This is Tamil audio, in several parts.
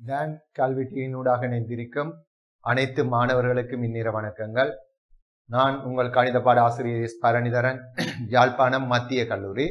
டான் கல்வி டிவியினூடாக இணைந்திருக்கும் அனைத்து மாணவர்களுக்கும் இந்நிற வணக்கங்கள் நான் உங்கள் கணித பாட ஆசிரியர் எஸ் பரணிதரன் யாழ்ப்பாணம் மத்திய கல்லூரி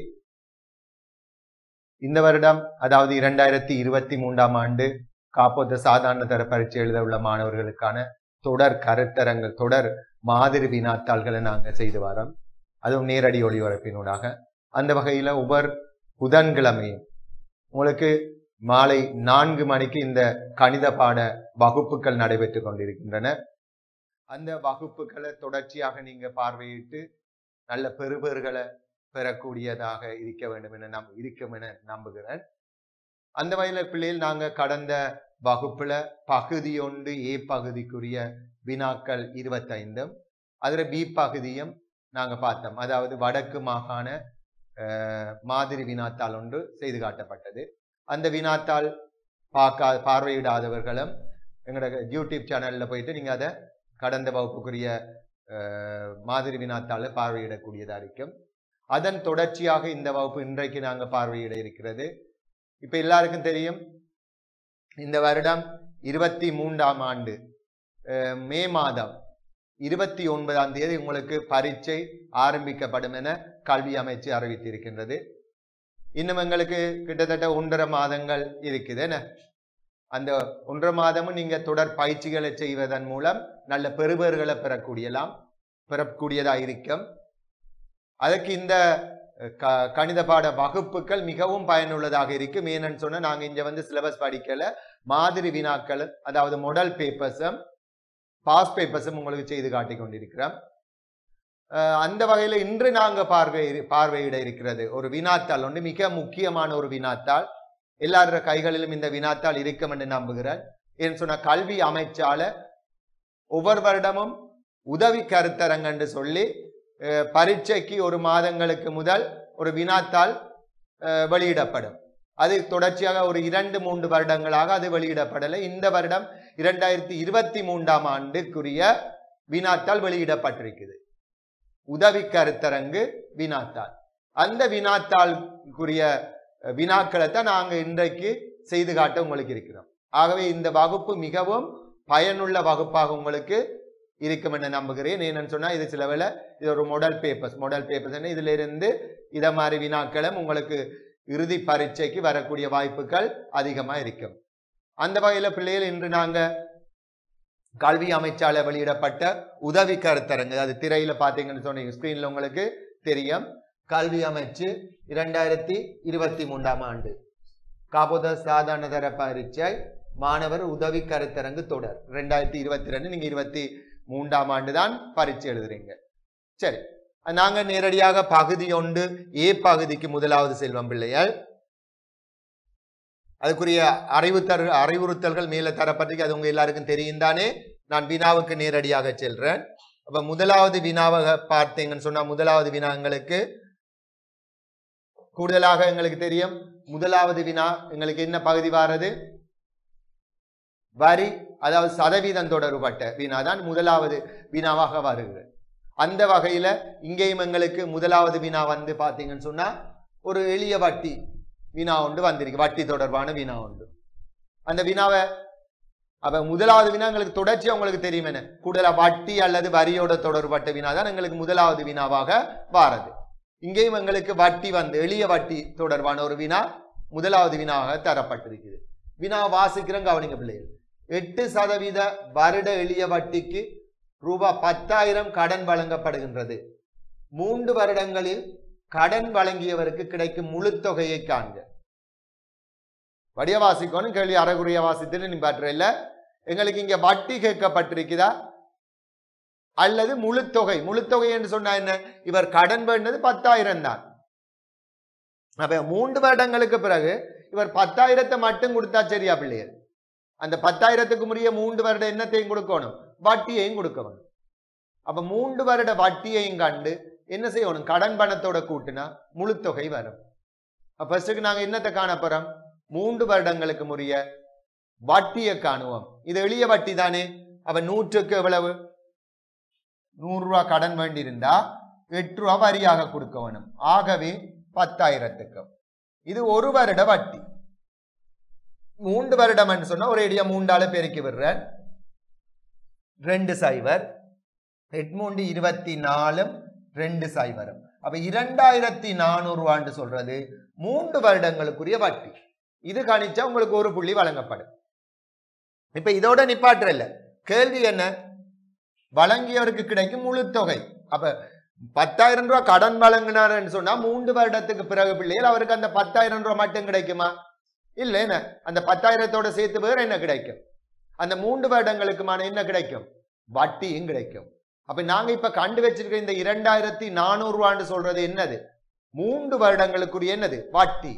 இந்த வருடம் அதாவது இரண்டாயிரத்தி இருபத்தி மூன்றாம் ஆண்டு காப்போத்த சாதாரண தர பரீட்சை எழுத உள்ள மாணவர்களுக்கான தொடர் கருத்தரங்கள் தொடர் மாதிரி வினாத்தாள்களை நாங்கள் செய்து வரோம் அதுவும் நேரடி ஒளிபரப்பினூடாக அந்த வகையில் ஒவ்வொரு புதன்கிழமையும் உங்களுக்கு மாலை நான்கு மணிக்கு இந்த கணித பாட வகுப்புகள் நடைபெற்று கொண்டிருக்கின்றன அந்த வகுப்புகளை தொடர்ச்சியாக நீங்க பார்வையிட்டு நல்ல பெறுபேறுகளை பெறக்கூடியதாக இருக்க வேண்டும் என நம் இருக்கும் என நம்புகிறேன் அந்த வகையில பிள்ளைகள் நாங்க கடந்த வகுப்புல பகுதி ஒன்று ஏ பகுதிக்குரிய வினாக்கள் இருபத்தைந்தும் அதுல பி பகுதியும் நாங்க பார்த்தோம் அதாவது வடக்கு மாகாண மாதிரி வினாத்தாள் ஒன்று செய்து காட்டப்பட்டது அந்த வினாத்தாள் பார்க்கா பார்வையிடாதவர்களும் எங்களோட யூடியூப் சேனல்ல போயிட்டு நீங்க அதை கடந்த வகுப்புக்குரிய மாதிரி வினாத்தாளை பார்வையிடக்கூடியதா இருக்கும் அதன் தொடர்ச்சியாக இந்த வகுப்பு இன்றைக்கு நாங்க பார்வையிட இருக்கிறது இப்ப எல்லாருக்கும் தெரியும் இந்த வருடம் இருபத்தி மூன்றாம் ஆண்டு மே மாதம் இருபத்தி ஒன்பதாம் தேதி உங்களுக்கு பரீட்சை ஆரம்பிக்கப்படும் என கல்வி அமைச்சு அறிவித்திருக்கின்றது இன்னும் எங்களுக்கு கிட்டத்தட்ட ஒன்றரை மாதங்கள் இருக்குது என்ன அந்த ஒன்றரை மாதமும் நீங்க தொடர் பயிற்சிகளை செய்வதன் மூலம் நல்ல பெறுபேறுகளை பெறக்கூடியலாம் பெறக்கூடியதா இருக்கும் அதுக்கு இந்த கணித பாட வகுப்புகள் மிகவும் பயனுள்ளதாக இருக்கும் ஏன்னு சொன்னா நாங்க இங்க வந்து சிலபஸ் படிக்கல மாதிரி வினாக்கள் அதாவது மொடல் பேப்பர்ஸும் பாஸ் பேப்பர்ஸும் உங்களுக்கு செய்து காட்டி கொண்டிருக்கிறோம் அந்த வகையில் இன்று நாங்க பார்வை பார்வையிட இருக்கிறது ஒரு வினாத்தாள் ஒன்று மிக முக்கியமான ஒரு வினாத்தாள் எல்லாரோட கைகளிலும் இந்த வினாத்தாள் இருக்கும் என்று நம்புகிறேன் ஏன்னு சொன்ன கல்வி அமைச்சால ஒவ்வொரு வருடமும் உதவி கருத்தரங்கு என்று சொல்லி பரீட்சைக்கு ஒரு மாதங்களுக்கு முதல் ஒரு வினாத்தாள் வெளியிடப்படும் அது தொடர்ச்சியாக ஒரு இரண்டு மூன்று வருடங்களாக அது வெளியிடப்படலை இந்த வருடம் இரண்டாயிரத்தி இருபத்தி மூன்றாம் ஆண்டுக்குரிய வினாத்தாள் வெளியிடப்பட்டிருக்குது உதவி கருத்தரங்கு வினாத்தாள் அந்த வினாத்தாளுக்குரிய வினாக்களை தான் நாங்க இன்றைக்கு செய்து காட்ட உங்களுக்கு இருக்கிறோம் ஆகவே இந்த வகுப்பு மிகவும் பயனுள்ள வகுப்பாக உங்களுக்கு இருக்கும் என்று நம்புகிறேன் என்னன்னு சொன்னா இது சில வேலை இது ஒரு மொடல் பேப்பர்ஸ் மொடல் பேப்பர்ஸ் இதுல இருந்து இத மாதிரி வினாக்களும் உங்களுக்கு இறுதி பரீட்சைக்கு வரக்கூடிய வாய்ப்புகள் அதிகமா இருக்கும் அந்த வகையில பிள்ளைகள் இன்று நாங்க கல்வி அமைச்சால வெளியிடப்பட்ட உதவி கருத்தரங்கு அது திரையில பாத்தீங்கன்னு சொன்னீங்க ஸ்கிரீன்ல உங்களுக்கு தெரியும் கல்வி அமைச்சு இரண்டாயிரத்தி இருபத்தி மூன்றாம் ஆண்டு காபோத சாதாரண தர பரீட்சை மாணவர் உதவி கருத்தரங்கு தொடர் ரெண்டாயிரத்தி இருபத்தி ரெண்டு நீங்க இருபத்தி மூன்றாம் ஆண்டு தான் பரீட்சை எழுதுறீங்க சரி நாங்க நேரடியாக பகுதி ஒன்று ஏ பகுதிக்கு முதலாவது செல்வம் பிள்ளைகள் அதுக்குரிய அறிவுத்தர் அறிவுறுத்தல்கள் மேல தரப்பட்டிருக்கு அது உங்க எல்லாருக்கும் தெரியும் தானே நான் வினாவுக்கு நேரடியாக செல்றேன் அப்ப முதலாவது வினாவை பார்த்தீங்கன்னு சொன்னா முதலாவது வினா எங்களுக்கு கூடுதலாக எங்களுக்கு தெரியும் முதலாவது வினா எங்களுக்கு என்ன பகுதி வாரது வரி அதாவது சதவீதம் தொடர்பட்ட வினா தான் முதலாவது வினாவாக வருகிறது அந்த வகையில இங்கேயும் எங்களுக்கு முதலாவது வினா வந்து பாத்தீங்கன்னு சொன்னா ஒரு எளிய வட்டி வினா ஒன்று வந்திருக்கு வட்டி தொடர்பான வினா ஒன்று அந்த வினாவை அப்ப முதலாவது வினா எங்களுக்கு தொடர்ச்சி உங்களுக்கு தெரியும் என்ன கூடுதலா வட்டி அல்லது வரியோட தொடர்பட்ட வினா தான் எங்களுக்கு முதலாவது வினாவாக வாரது இங்கேயும் எங்களுக்கு வட்டி வந்து எளிய வட்டி தொடர்பான ஒரு வினா முதலாவது வினாவாக தரப்பட்டிருக்குது வினா வாசிக்கிறோம் கவனிங்க பிள்ளைகள் எட்டு சதவீத வருட எளிய வட்டிக்கு ரூபாய் பத்தாயிரம் கடன் வழங்கப்படுகின்றது மூன்று வருடங்களில் கடன் வழங்கியவருக்கு கிடைக்கும் முழு தொகையை காண்க வடிய வாசிக்கணும் கேள்வி அறகுறைய வாசித்துன்னு நீ பற்ற இல்ல எங்களுக்கு இங்க வட்டி கேட்கப்பட்டிருக்குதா அல்லது முழு தொகை முழு தொகை என்று சொன்னா என்ன இவர் கடன் வேண்டது பத்தாயிரம் தான் அப்ப மூன்று வருடங்களுக்கு பிறகு இவர் பத்தாயிரத்தை மட்டும் கொடுத்தா சரியா பிள்ளையர் அந்த பத்தாயிரத்துக்கு முறைய மூன்று வருட என்னத்தையும் கொடுக்கணும் வட்டியையும் கொடுக்கணும் அப்ப மூன்று வருட வட்டியையும் கண்டு என்ன செய்யணும் கடன் பணத்தோட கூட்டினா முழு தொகை வரும் ஃபர்ஸ்ட்டுக்கு நாங்க என்னத்தை காண போறோம் மூன்று வருடங்களுக்கு முறைய வட்டியை காணுவோம் இது எளிய வட்டி தானே அவ நூற்றுக்கு எவ்வளவு நூறு ரூபா கடன் வேண்டி இருந்தா எட்டு ரூபா வரியாக கொடுக்க வேணும் ஆகவே பத்தாயிரத்துக்கு இது ஒரு வருட வட்டி மூன்று வருடம் சொன்னா ஒரு இடியா மூண்டால பெருக்கி விடுறேன் ரெண்டு சைவர் எட்மூண்டு இருபத்தி நாலும் ரெண்டு சைவரும் அப்ப இரண்டாயிரத்தி நானூறு ரூபான்னு சொல்றது மூன்று வருடங்களுக்குரிய வட்டி இது கணிச்சா உங்களுக்கு ஒரு புள்ளி வழங்கப்படும் இப்ப இதோட நிப்பாற்ற இல்ல கேள்வி என்ன வழங்கியவருக்கு கிடைக்கும் முழு தொகை அப்ப பத்தாயிரம் ரூபாய் கடன் வழங்கினாருன்னு சொன்னா மூன்று வருடத்துக்கு பிறகு பிள்ளைகள் அவருக்கு அந்த பத்தாயிரம் ரூபாய் மட்டும் கிடைக்குமா இல்ல என்ன அந்த பத்தாயிரத்தோட சேர்த்து வேற என்ன கிடைக்கும் அந்த மூன்று வருடங்களுக்குமான என்ன கிடைக்கும் வட்டியும் கிடைக்கும் அப்ப நாங்க இப்ப கண்டு வச்சிருக்க இந்த இரண்டாயிரத்தி நானூறு ரூபான்னு சொல்றது என்னது மூன்று வருடங்களுக்குரிய என்னது வட்டி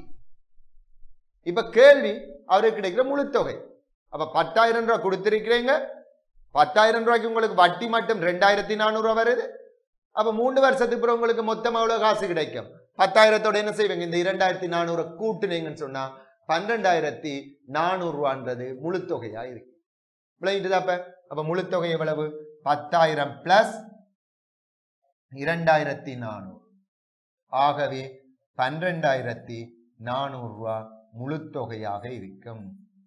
இப்ப கேள்வி அவருக்கு கிடைக்கிற முழு தொகை அப்ப பத்தாயிரம் ரூபாய் கொடுத்திருக்கிறீங்க பத்தாயிரம் ரூபாய்க்கு உங்களுக்கு வட்டி மட்டும் ரெண்டாயிரத்தி நானூறு ரூபாய் வருது அப்ப மூன்று வருஷத்துக்கு பிறகு உங்களுக்கு மொத்தமா எவ்வளவு காசு கிடைக்கும் பத்தாயிரத்தோட என்ன செய்வீங்க இந்த இரண்டாயிரத்தி நானூறு கூட்டுனீங்கன்னு சொன்னா பன்னெண்டாயிரத்தி நானூறு ரூபான்றது முழு தொகையா இருக்கு விளங்கிட்டுதா அப்ப அப்ப முழு தொகை எவ்வளவு பத்தாயிரம் பிளஸ் இரண்டாயிரத்தி நானூறு ஆகவே பன்னிரெண்டாயிரத்தி நானூறு ரூபாய் முழு தொகையாக இருக்கும்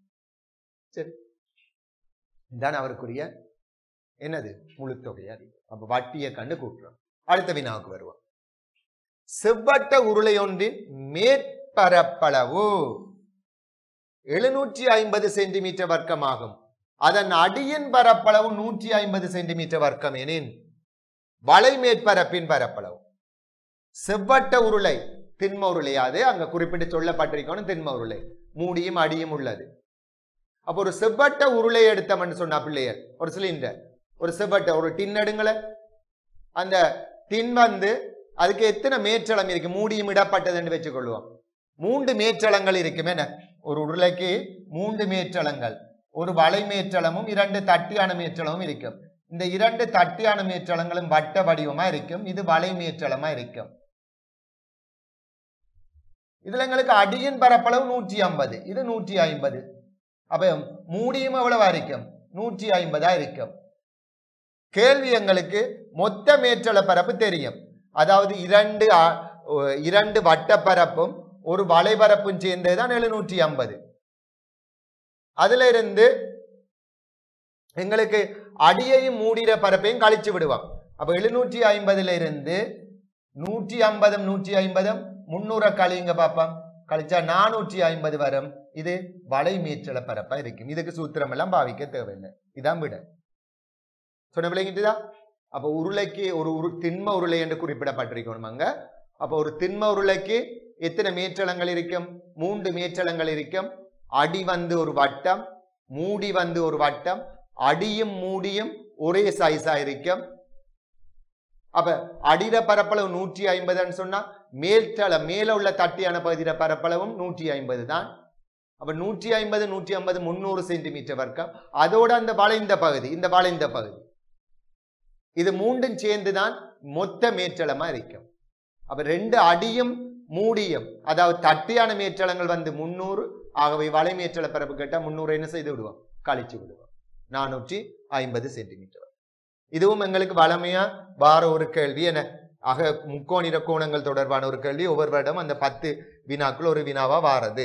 சரி இதான் அவருக்குரிய என்னது முழு தொகையா இருக்கும் அப்ப வட்டியை கண்டு கூட்டுறோம் அடுத்த வினாவுக்கு வருவோம் செவ்வட்ட உருளை ஒன்றின் மேற்பரப்பளவு எழுநூற்றி ஐம்பது சென்டிமீட்டர் வர்க்கமாகும் அதன் அடியின் பரப்பளவு நூற்றி ஐம்பது சென்டிமீட்டர் வர்க்கம் எனின் வளை மேற்பரப்பின் பரப்பளவு செவ்வட்ட உருளை திண்ம உருளையாது அங்க குறிப்பிட்டு சொல்லப்பட்டிருக்கணும் திண்ம உருளை மூடியும் அடியும் உள்ளது அப்போ ஒரு செவ்வட்ட உருளை எடுத்தோம்னு சொன்னா பிள்ளையர் ஒரு சிலிண்டர் ஒரு செவ்வட்ட ஒரு டின் எடுங்கள அந்த டின் வந்து அதுக்கு எத்தனை மேற்றளம் இருக்கு மூடியும் இடப்பட்டதுன்னு வச்சுக்கொள்வோம் மூன்று மேற்றளங்கள் இருக்கும் என்ன ஒரு உருளைக்கு மூன்று மேற்றளங்கள் ஒரு வளை மேற்றளமும் இரண்டு தட்டியான மேற்றளமும் இருக்கும் இந்த இரண்டு தட்டியான மேற்றளங்களும் வட்ட வடிவமா இருக்கும் இது வளை மேற்றளமா இருக்கும் இதுல எங்களுக்கு அடியின் பரப்பளவு நூற்றி ஐம்பது இது நூற்றி ஐம்பது அப்ப மூடியும் எவ்வளவா இருக்கும் நூற்றி ஐம்பதா இருக்கும் கேள்வி எங்களுக்கு மொத்த மேற்றள பரப்பு தெரியும் அதாவது இரண்டு அ- ஒ- இரண்டு வட்டப்பரப்பும் ஒரு வளைபரப்பும் சேர்ந்ததுதான் எழுநூற்றி ஐம்பது அதுல இருந்து எங்களுக்கு அடியையும் மூடிற பரப்பையும் கழிச்சு விடுவோம் அப்ப எழுநூற்றி ஐம்பதுல இருந்து நூற்றி ஐம்பதும் நூற்றி ஐம்பதும் முன்னூற கழியுங்க பாப்போம் கழிச்சா நானூற்றி ஐம்பது வரும் இது வளை மீற்றல பரப்பா இருக்கும் இதுக்கு சூத்திரம் எல்லாம் பாவிக்க தேவையில்லை இதான் விட சொன்ன விளங்கிட்டுதா அப்ப உருளைக்கு ஒரு உரு திண்ம உருளை என்று குறிப்பிடப்பட்டிருக்கணும் அங்க அப்ப ஒரு திண்ம உருளைக்கு எத்தனை மேற்றளங்கள் இருக்கும் மூன்று மேற்றளங்கள் இருக்கும் அடி வந்து ஒரு வட்டம் மூடி வந்து ஒரு வட்டம் அடியும் மூடியும் ஒரே சைஸா இருக்கும் அப்ப அடிர பரப்பளவு நூற்றி ஐம்பதுன்னு சொன்னா மேல்தள மேல உள்ள தட்டியான பகுதியில பரப்பளவும் நூற்றி ஐம்பது தான் அப்ப நூற்றி ஐம்பது நூற்றி ஐம்பது முந்நூறு சென்டிமீட்டர் வர்க்கம் அதோட அந்த வளைந்த பகுதி இந்த வளைந்த பகுதி இது மூண்டும் சேர்ந்துதான் மொத்த மேற்றளமா இருக்கும் அப்ப ரெண்டு அடியும் மூடியும் அதாவது தட்டியான மேற்றளங்கள் வந்து முந்நூறு ஆகவே வளை மேற்றள பரப்பு கேட்டா முந்நூறு என்ன செய்து விடுவோம் கழிச்சு விடுவோம் நானூற்றி ஐம்பது சென்டிமீட்டர் இதுவும் எங்களுக்கு வளமையா வார ஒரு கேள்வி என ஆக முக்கோணிர கோணங்கள் தொடர்பான ஒரு கேள்வி ஒவ்வொரு வருடம் அந்த பத்து வினாக்குள் ஒரு வினாவா வாரது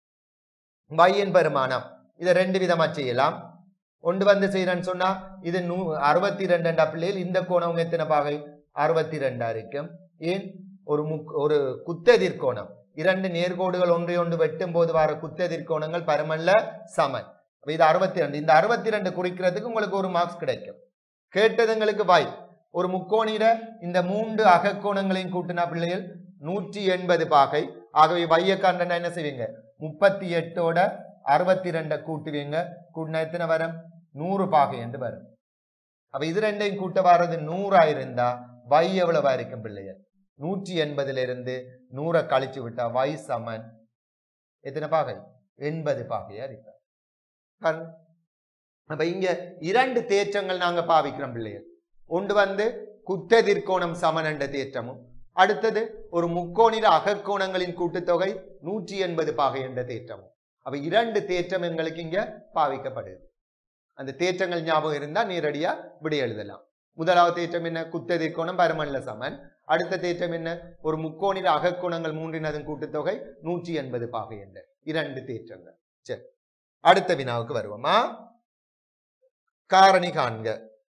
வையின் பெருமானம் இதை ரெண்டு விதமா செய்யலாம் ஒன்று வந்து செய்யறேன்னு சொன்னா இது நூ அறுபத்தி ரெண்டா பிள்ளைகள் இந்த கோணம் எத்தனை பாகை அறுபத்தி ரெண்டா இருக்கும் ஏன் ஒரு முக் ஒரு குத்தெதிர் கோணம் இரண்டு நேர்கோடுகள் ஒன்றை ஒன்று வெட்டும் போது வர குத்தெதிர் கோணங்கள் பரமல்ல சமன் அப்ப இது அறுபத்தி ரெண்டு இந்த அறுபத்தி ரெண்டு குறிக்கிறதுக்கு உங்களுக்கு ஒரு மார்க்ஸ் கிடைக்கும் கேட்டதுங்களுக்கு வாய் ஒரு முக்கோணிட இந்த மூன்று அகக்கோணங்களையும் கூட்டினா பிள்ளைகள் நூற்றி எண்பது பாகை ஆகவே வைய காண்டனா என்ன செய்வீங்க முப்பத்தி எட்டோட அறுபத்தி ரெண்டை கூட்டுவீங்க கூட்டினா எத்தனை வரும் நூறு பாகை என்று வரும் அப்ப இது ரெண்டையும் கூட்ட வர்றது நூறா இருந்தா வை எவ்வளவா இருக்கும் பிள்ளைகள் நூற்றி எண்பதுல இருந்து நூறை கழிச்சு விட்டா வை சமன் எத்தனை பாகை எண்பது பாகையா இருக்கு பாருங்க அப்ப இங்க இரண்டு தேற்றங்கள் நாங்க பாவிக்கிறோம் பிள்ளைகள் ஒன்று வந்து குத்தெதிர்கோணம் சமன் என்ற தேற்றமும் அடுத்தது ஒரு முக்கோணிர அகக்கோணங்களின் கூட்டுத்தொகை நூற்றி எண்பது பாகை என்ற தேற்றமும் அப்ப இரண்டு தேற்றம் எங்களுக்கு இங்க பாவிக்கப்படுது அந்த தேற்றங்கள் ஞாபகம் இருந்தா நேரடியா விடை எழுதலாம் முதலாவது தேற்றம் என்ன குத்தெதிர்கோணம் பரமல்ல சமன் அடுத்த தேற்றம் என்ன ஒரு முக்கோணிர அகக்கோணங்கள் மூன்றினதன் கூட்டுத்தொகை நூற்றி எண்பது பாகை என்ற இரண்டு தேற்றங்கள் சரி அடுத்த வினாவுக்கு வருவோமா காரணி காண்க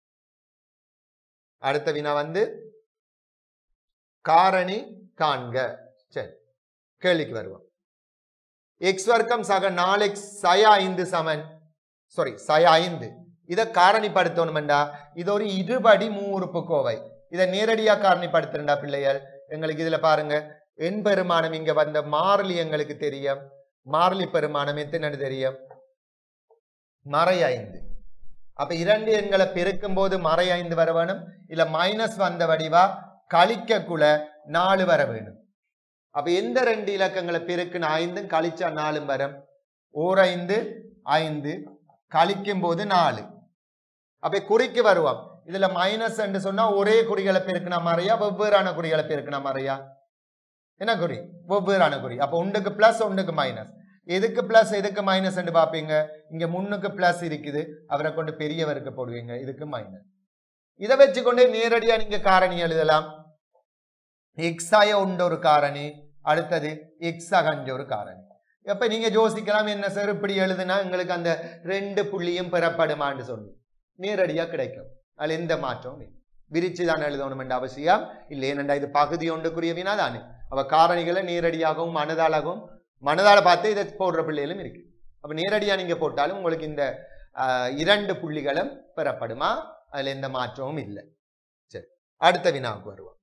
அடுத்த வினா வந்து காரணி காண்க சரி கேள்விக்கு வருவோம் எக்ஸ் வர்க்கம் சக நாலு எக்ஸ் சய ஐந்து சமன் சாரி சய ஐந்து இதை காரணிப்படுத்தணுமெண்டா இது ஒரு இருபடி மூவுறுப்பு கோவை இதை நேரடியா காரணிப்படுத்துறா பிள்ளைகள் எங்களுக்கு இதுல பாருங்க எண் பெருமானம் இங்க வந்த மாறிலி எங்களுக்கு தெரியும் மாறிலி பெருமானம் எத்தனை தெரியும் மறை ஐந்து அப்ப இரண்டு எண்களை பெருக்கும் போது மறை ஐந்து வர வேணும் இல்ல மைனஸ் வந்த வடிவா கழிக்கக்குள்ள நாலு வர வேணும் அப்ப எந்த ரெண்டு இலக்கங்களை பெருக்குன்னு ஐந்தும் கழிச்சா நாலும் வரும் ஓர் ஐந்து ஐந்து கழிக்கும் போது நாலு அப்ப குறிக்கு வருவோம் இதுல மைனஸ் என்று சொன்னா ஒரே குறிகளை பெருக்கினா மறையா வெவ்வேறான குறிகளை பெருக்கினா மறையா என்ன குறி வெவ்வேறான குறி அப்ப ஒன்றுக்கு பிளஸ் ஒன்றுக்கு மைனஸ் எதுக்கு பிளஸ் எதுக்கு மைனஸ் என்று பாப்பீங்க இங்க முன்னுக்கு பிளஸ் இருக்குது அவரை கொண்டு பெரியவருக்கு போடுவீங்க இதுக்கு மைனஸ் இதை வச்சுக்கொண்டே நேரடியா நீங்க காரணி எழுதலாம் எக்ஸாய உண்டு ஒரு காரணி அடுத்தது எக்ஸகஞ்ச ஒரு காரணி எப்ப நீங்க யோசிக்கலாம் என்ன சார் இப்படி எழுதுனா எங்களுக்கு அந்த ரெண்டு புள்ளியும் பெறப்படுமான்னு சொல்லி நேரடியா கிடைக்கும் அதுல எந்த மாற்றமும் இல்லை விரிச்சு தான் எழுதணும் என்ற அவசியம் இல்லை ஏனென்றா இது பகுதி ஒன்றுக்குரிய வினா தானே அவ காரணிகளை நேரடியாகவும் மனதாலாகவும் மனதால பார்த்து இதை போடுற பிள்ளைகளும் இருக்கு அப்ப நேரடியா நீங்க போட்டாலும் உங்களுக்கு இந்த ஆஹ், இரண்டு புள்ளிகளும் பெறப்படுமா அதுல எந்த மாற்றமும் இல்லை சரி அடுத்த வினாவுக்கு வருவோம்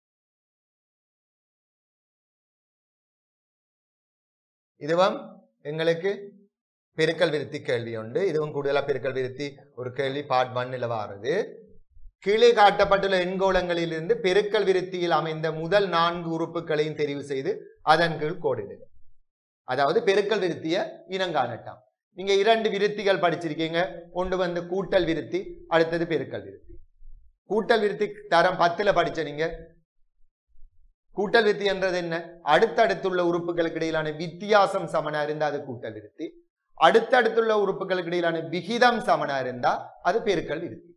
இதுவும் எங்களுக்கு பெருக்கல் விருத்தி கேள்வி உண்டு இதுவும் கூடுதலா பெருக்கல் விருத்தி ஒரு கேள்வி பார்ட் ஒன்னில் வாருது கீழே காட்டப்பட்டுள்ள எண்கோளங்களிலிருந்து பெருக்கல் விருத்தியில் அமைந்த முதல் நான்கு உறுப்புகளையும் தெரிவு செய்து அதன் கீழ் கோடிடுக அதாவது பெருக்கல் விருத்திய இனங்காணட்டாம் நீங்க இரண்டு விருத்திகள் படிச்சிருக்கீங்க ஒன்று வந்து கூட்டல் விருத்தி அடுத்தது பெருக்கல் விருத்தி கூட்டல் விருத்தி தரம் பத்துல படிச்ச நீங்க கூட்டல் விருத்தி என்றது என்ன அடுத்தடுத்துள்ள உறுப்புகளுக்கு இடையிலான வித்தியாசம் சமனா இருந்தா அது கூட்டல் விருத்தி அடுத்தடுத்துள்ள உறுப்புகளுக்கு இடையிலான விகிதம் சமனா இருந்தா அது பெருக்கல் விருத்தி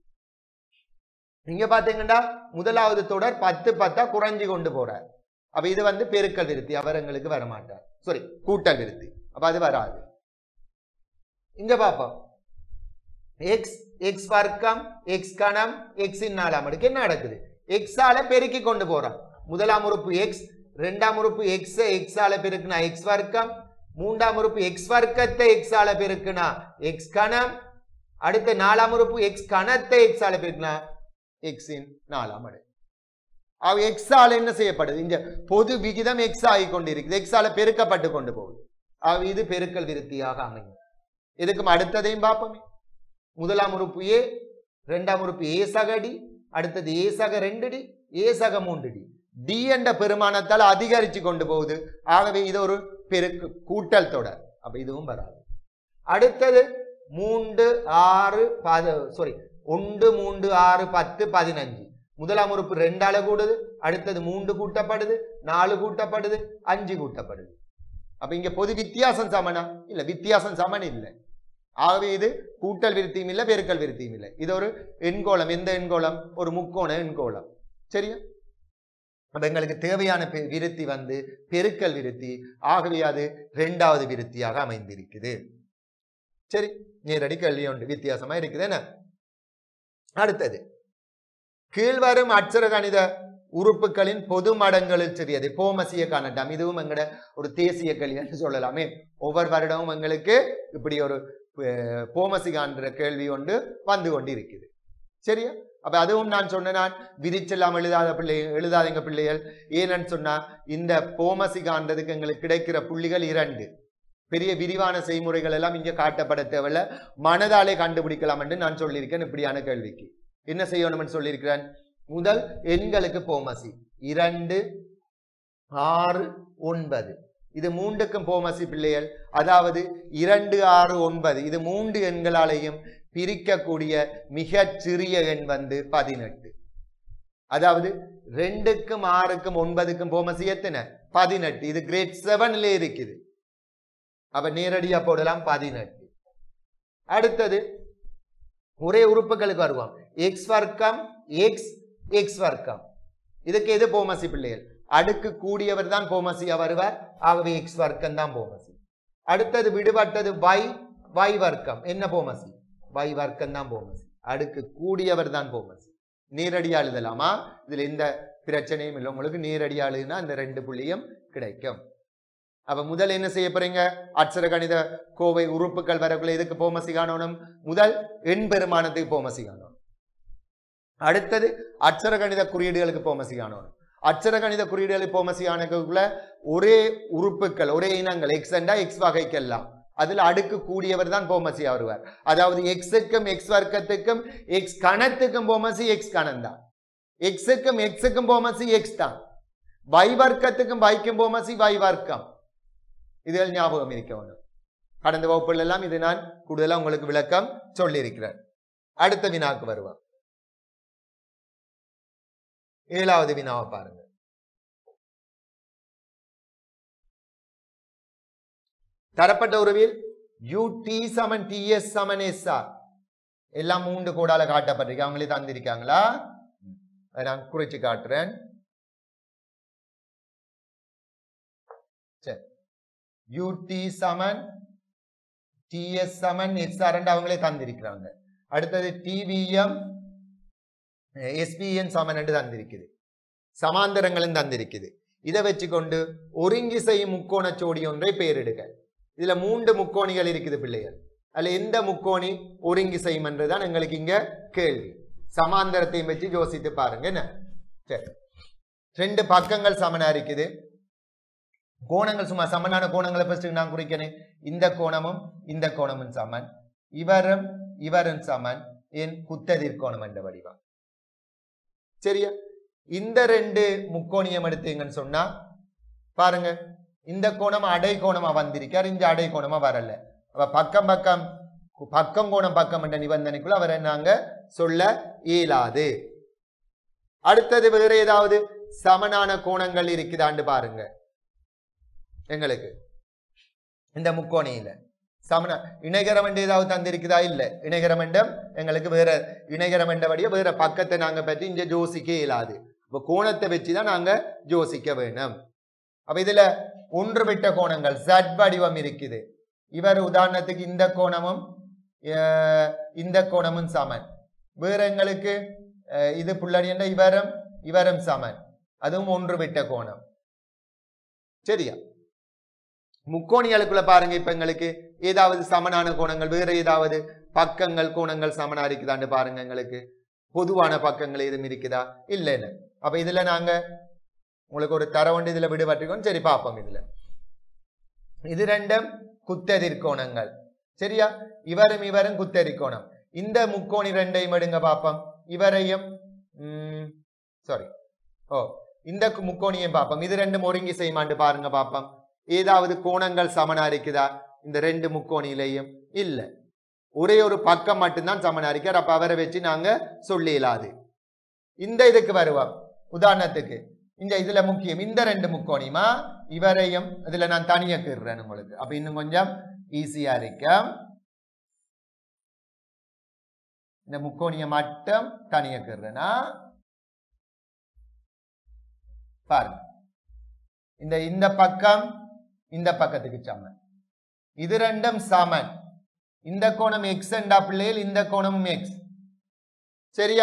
இங்க பாத்தீங்கன்னா முதலாவது தொடர் பத்து பத்தா குறைஞ்சு கொண்டு போறார் அப்ப இது வந்து பெருக்கல் விருத்தி அவர் எங்களுக்கு வரமாட்டார் சாரி கூட்டல் விருத்தி அப்ப அது வராது இங்க பாப்போம் எக்ஸ் எக்ஸ் வர்க்கம் எக்ஸ் கணம் எக்ஸ் நாலாம் அடுக்கு என்ன நடக்குது எக்ஸால பெருக்கி கொண்டு போறான் முதலாம் உறுப்பு எக்ஸ் ரெண்டாம் உறுப்பு எக்ஸ் எக்ஸால பெருக்குனா எக்ஸ் வர்க்கம் மூன்றாம் உறுப்பு எக்ஸ் வர்க்கத்தை எக்ஸால பெருக்குனா எக்ஸ் கணம் அடுத்த நாலாம் உறுப்பு எக்ஸ் கணத்தை எக்ஸால பெருக்குனா எக்ஸின் நாலாம் அடுக்கு அவ எக்ஸால என்ன செய்யப்படுது இந்த பொது விகிதம் எக்ஸ் ஆகி கொண்டிருக்குது எக்ஸால பெருக்கப்பட்டு கொண்டு போகுது அவ இது பெருக்கல் விருத்தியாக அமையும் இதுக்கும் அடுத்ததையும் பார்ப்போமே முதலாம் உறுப்பு ஏ இரண்டாம் உறுப்பு ஏ சகடி அடுத்தது ஏ சக ரெண்டு டி ஏ சக மூன்று டி டி என்ற பெருமானத்தால் அதிகரிச்சு கொண்டு போகுது ஆகவே இது ஒரு பெருக்கு கூட்டல் தொடர் அப்ப இதுவும் வராது அடுத்தது மூன்று ஆறு பத சாரி ஒன்று மூன்று ஆறு பத்து பதினஞ்சு முதலாம் உறுப்பு ரெண்டால கூடுது அடுத்தது மூன்று கூட்டப்படுது நாலு கூட்டப்படுது அஞ்சு கூட்டப்படுது அப்ப இங்க பொது வித்தியாசம் சமனா இல்ல வித்தியாசம் சமன் இல்லை ஆகவே இது கூட்டல் விருத்தியும் இல்லை பெருக்கல் விருத்தியும் இல்லை இது ஒரு எண்கோளம் எந்த எண்கோளம் ஒரு முக்கோண எண்கோளம் சரியா அப்ப எங்களுக்கு தேவையான பெ- விருத்தி வந்து பெருக்கல் விருத்தி ஆகவே அது இரண்டாவது விருத்தியாக அமைந்திருக்குது சரி நேரடி கேள்வி உண்டு வித்தியாசமா இருக்குது என்ன அடுத்தது கீழ்வரும் அட்சர கணித உறுப்புகளின் பொது மடங்களில் சிறியது போமசிய காணட்டாம் இதுவும் எங்கட ஒரு தேசிய கேள்வி சொல்லலாமே ஒவ்வொரு வருடமும் எங்களுக்கு இப்படி ஒரு அஹ், போமசி காண்ற கேள்வி ஒன்று வந்து கொண்டு இருக்குது சரியா அப்ப அதுவும் நான் சொன்ன நான் விதிச்செல்லாம் எழுதாத பிள்ளை எழுதாதீங்க பிள்ளைகள் ஏன்னு சொன்னா இந்த போமசி காண்றதுக்கு எங்களுக்கு கிடைக்கிற புள்ளிகள் இரண்டு பெரிய விரிவான செய்முறைகள் எல்லாம் இங்க காட்டப்பட தேவையில்ல மனதாலே கண்டுபிடிக்கலாம் என்று நான் சொல்லியிருக்கேன் இப்படியான கேள்விக்கு என்ன செய்யணும்னு சொல்லியிருக்கிறேன் முதல் எண்களுக்கு போமசி இரண்டு ஆறு ஒன்பது இது மூன்றுக்கும் போமசி பிள்ளைகள் அதாவது இரண்டு ஆறு ஒன்பது இது மூன்று எண்களாலேயும் பிரிக்கக்கூடிய மிகச் சிறிய எண் வந்து பதினெட்டு அதாவது ரெண்டுக்கும் ஆறுக்கும் ஒன்பதுக்கும் போமசி எத்தனை பதினெட்டு இது கிரேட் செவன்ல இருக்குது அப்ப நேரடியா போடலாம் பதினெட்டு அடுத்தது ஒரே உறுப்புகளுக்கு வருவோம் எக்ஸ் வர்க்கம் எக்ஸ் எக்ஸ் வர்க்கம் இதுக்கு எது போமசி பிள்ளைகள் அடுக்கு கூடியவர் தான் போமசியா வருவார் ஆகவே எக்ஸ் வர்க்கம் தான் போமசி அடுத்தது விடுபட்டது y வை வர்க்கம் என்ன போமசி வை வர்க்கம் தான் போமசி அடுக்கு கூடியவர் தான் போமசி நேரடியா எழுதலாமா இதுல எந்த பிரச்சனையும் இல்லை உங்களுக்கு நேரடியா எழுதுனா அந்த ரெண்டு புள்ளியும் கிடைக்கும் அப்ப முதல் என்ன செய்ய போறீங்க அட்சர கணித கோவை உறுப்புகள் வரக்குள்ள எதுக்கு போமசி காணணும் முதல் எண் பெருமானத்துக்கு போமசி காணணும் அடுத்தது அட்சர கணித குறியீடுகளுக்கு போமசி காணணும் அட்சர கணித குறியீடுகளுக்கு போமசி காணக்குள்ள ஒரே உறுப்புகள் ஒரே இனங்கள் எக்ஸ் அண்டா எக்ஸ் வகைக்கெல்லாம் அதுல அடுக்கு கூடியவர் தான் போமசியா வருவார் அதாவது எக்ஸுக்கும் எக்ஸ் வர்க்கத்துக்கும் எக்ஸ் கணத்துக்கும் போமசி எக்ஸ் கணம் தான் எக்ஸுக்கும் எக்ஸுக்கும் போமசி எக்ஸ் தான் வை வர்க்கத்துக்கும் வைக்கும் போமசி வை வர்க்கம் இதுகள் ஞாபகம் இருக்க வேண்டும் கடந்த வகுப்புகள் எல்லாம் இது நான் கூடுதலா உங்களுக்கு விளக்கம் சொல்லியிருக்கிறேன் அடுத்த வினாக்கு வருவோம் ஏழாவது வினாவை பாருங்க தரப்பட்ட உறவில் யூ டி சமன் டிஎஸ் சமன் எஸ் ஆர் எல்லாம் மூன்று கோடால காட்டப்பட்டிருக்கு அவங்களே தந்திருக்காங்களா அதை நான் குறிச்சு காட்டுறேன் சரி யூடி சமன் டிஎஸ் சமன் எஸ்ஆர் அவங்களே தந்திருக்கிறாங்க அடுத்தது டிவிஎம் எஸ்பிஎன் சமன் என்று தந்திருக்குது சமாந்தரங்களும் தந்திருக்குது இதை வச்சுக்கொண்டு ஒருங்கிசையும் முக்கோண சோடி ஒன்றை பெயரிடுக இதுல மூன்று முக்கோணிகள் இருக்குது பிள்ளைகள் அதுல எந்த முக்கோணி ஒருங்கிசையும் என்றுதான் எங்களுக்கு இங்க கேள்வி சமாந்தரத்தையும் வச்சு யோசித்து பாருங்க என்ன சரி ரெண்டு பக்கங்கள் சமனா இருக்குது கோணங்கள் சும்மா சமனான கோணங்களை ஃபர்ஸ்ட் நான் குறிக்கிறேன் இந்த கோணமும் இந்த கோணமும் சமன் இவரும் இவரும் சமன் என் குத்ததிர் கோணம் என்ற வடிவம் சரியா இந்த ரெண்டு முக்கோணியம் எடுத்தீங்கன்னு சொன்னா பாருங்க இந்த கோணம் அடை கோணமா வந்திருக்கார் இந்த அடை கோணமா வரல அப்ப பக்கம் பக்கம் பக்கம் கோணம் பக்கம் என்ற நிபந்தனைக்குள்ள அவரை நாங்க சொல்ல இயலாது அடுத்தது வேற ஏதாவது சமனான கோணங்கள் இருக்குதான்னு பாருங்க எங்களுக்கு இந்த முக்கோணியில சமண இணைகரமண்டம் ஏதாவது தந்திருக்குதா இல்ல இணைகரமண்டம் எங்களுக்கு வேற இணைகரமண்டபடிய வேற பக்கத்தை நாங்க பற்றி இங்க ஜோசிக்க இயலாது இப்ப கோணத்தை வச்சுதான் நாங்க ஜோசிக்க வேணும் அப்ப இதுல ஒன்று விட்ட கோணங்கள் சட் வடிவம் இருக்குது இவர் உதாரணத்துக்கு இந்த கோணமும் அஹ், இந்த கோணமும் சமன் வேற எங்களுக்கு அஹ், இது புள்ளடி என்ற இவரும் இவரும் சமன் அதுவும் ஒன்று விட்ட கோணம் சரியா முக்கோணிகளுக்குள்ள பாருங்க இப்ப எங்களுக்கு ஏதாவது சமனான கோணங்கள் வேற ஏதாவது பக்கங்கள் கோணங்கள் சமனா இருக்குதான்னு பாருங்க எங்களுக்கு பொதுவான பக்கங்கள் எதுவும் இருக்குதா இல்லைன்னு அப்ப இதுல நாங்க உங்களுக்கு ஒரு தரவண்டு இதுல விடுபட்டிருக்கோம் சரி பார்ப்போம் இதுல இது ரெண்டும் குத்தெதிர் கோணங்கள் சரியா இவரும் இவரும் குத்தெதிர் கோணம் இந்த முக்கோணி ரெண்டையும் எடுங்க பார்ப்போம் இவரையும் சாரி ஓ இந்த கு- முக்கோணியையும் பார்ப்போம் இது ரெண்டும் ஒருங்கி செய்யுமாண்டு பாருங்க பார்ப்போம் ஏதாவது கோணங்கள் சமனா இருக்குதா இந்த ரெண்டு முக்கோணியிலையும் இல்ல ஒரே ஒரு பக்கம் மட்டும்தான் சமனா இருக்கார் அப்ப அவரை வச்சு நாங்க சொல்லிடலாது இந்த இதுக்கு வருவோம் உதாரணத்துக்கு இந்த இதுல முக்கியம் இந்த ரெண்டு முக்கோணியுமா இவரையும் இதுல நான் தனியா கீறுறேன் உங்களுக்கு அப்ப இன்னும் கொஞ்சம் ஈஸியா இருக்கும் இந்த முக்கோணியை மட்டும் தனியா கீறுறேனா பாருங்க இந்த இந்த பக்கம் இந்த பக்கத்துக்கு சமன் இது ரெண்டும் சமன் இந்த கோணம் எக்ஸ் என்றா பிள்ளைகள் இந்த கோணமும் எக்ஸ் சரியா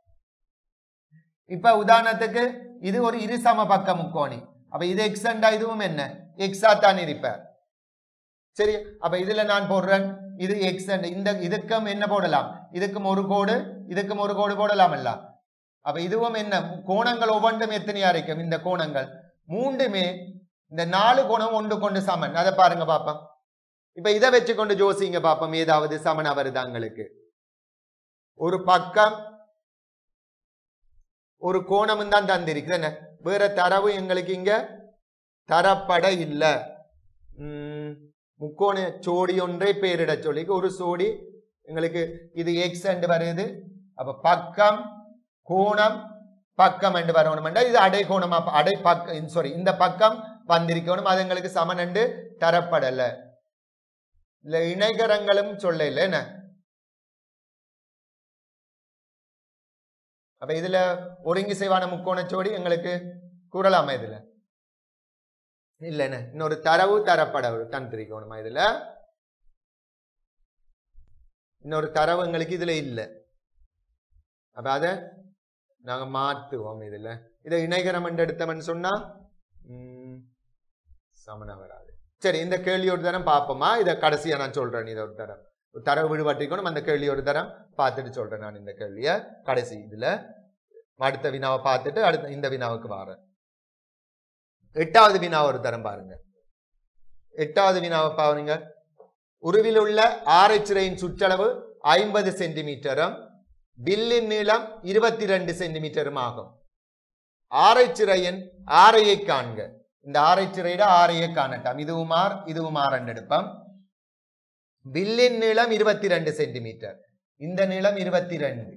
இப்ப உதாரணத்துக்கு இது ஒரு இருசம பக்க முக்கோணி அப்ப இது எக்ஸ் என்றா இதுவும் என்ன எக்ஸா தான் இருப்பார் சரி அப்ப இதுல நான் போடுறேன் இது எக்ஸ் இந்த இதுக்கும் என்ன போடலாம் இதுக்கும் ஒரு கோடு இதுக்கும் ஒரு கோடு போடலாம் இல்ல அப்ப இதுவும் என்ன கோணங்கள் ஒவ்வொன்றும் எத்தனையா இருக்கும் இந்த கோணங்கள் மூன்றுமே இந்த நாலு கோணம் ஒன்று கொண்டு சமன் அதை பாருங்க பாப்போம் இப்ப இதை வச்சு கொண்டு ஜோசிங்க பாப்போம் ஏதாவது சமனா வருதா உங்களுக்கு ஒரு பக்கம் ஒரு கோணமும் தான் தந்திருக்கு என்ன வேற தரவு எங்களுக்கு இங்க தரப்பட இல்ல உம், முக்கோண சோடி ஒன்றை பேரிட சொல்லி ஒரு சோடி எங்களுக்கு இது எக்ஸ் என்று வருது அப்ப பக்கம் கோணம் பக்கம் என்று வரணும்டா இது அடை கோணமா அடை பக்கம் சாரி இந்த பக்கம் வந்திருக்கணும் அது எங்களுக்கு சமன் என்று தரப்படல இல்ல இணைகரங்களும் சொல்ல இல்லை என்ன அப்ப இதுல ஒருங்கி செய்வான முக்கோணச்சோடி எங்களுக்கு கூறலாமா இதுல இல்லைண்ணே இன்னொரு தரவு தரப்பட தந்திரிக்கணுமா இதுல இன்னொரு தரவு எங்களுக்கு இதுல இல்லை அப்ப அதை நாங்க மாத்துவோம் இதுல இதை இணைகரம் என்று எடுத்தவன் சொன்னா ம், சமனா வராது சரி இந்த கேள்வி ஒரு தரம் பார்ப்போமா இதை கடைசியா நான் சொல்றேன் இதை ஒரு தரம் ஒரு தரவு விடுபட்டிக்கணும் அந்த கேள்வி ஒரு தரம் பார்த்துட்டு சொல்றேன் நான் இந்த கேள்வியை கடைசி இதுல அடுத்த வினாவை பார்த்துட்டு அடுத்த இந்த வினாவுக்கு வரேன் எட்டாவது வினா ஒரு தரம் பாருங்க எட்டாவது வினாவை பாருங்க உருவில் உள்ள ஆரைச்சிறையின் சுற்றளவு ஐம்பது சென்டிமீட்டரும் வில்லின் நீளம் இருபத்தி ரெண்டு சென்டிமீட்டரும் ஆகும் ஆரைச்சிறையின் ஆரையை காண்க இந்த ஆரைச்சிறையிட ஆரையை காணட்டாம் இதுவும் ஆர் இதுவும் ஆர் என்று எடுப்போம் வில்லின் நீளம் இருபத்தி ரெண்டு சென்டிமீட்டர் இந்த நீளம் இருபத்தி ரெண்டு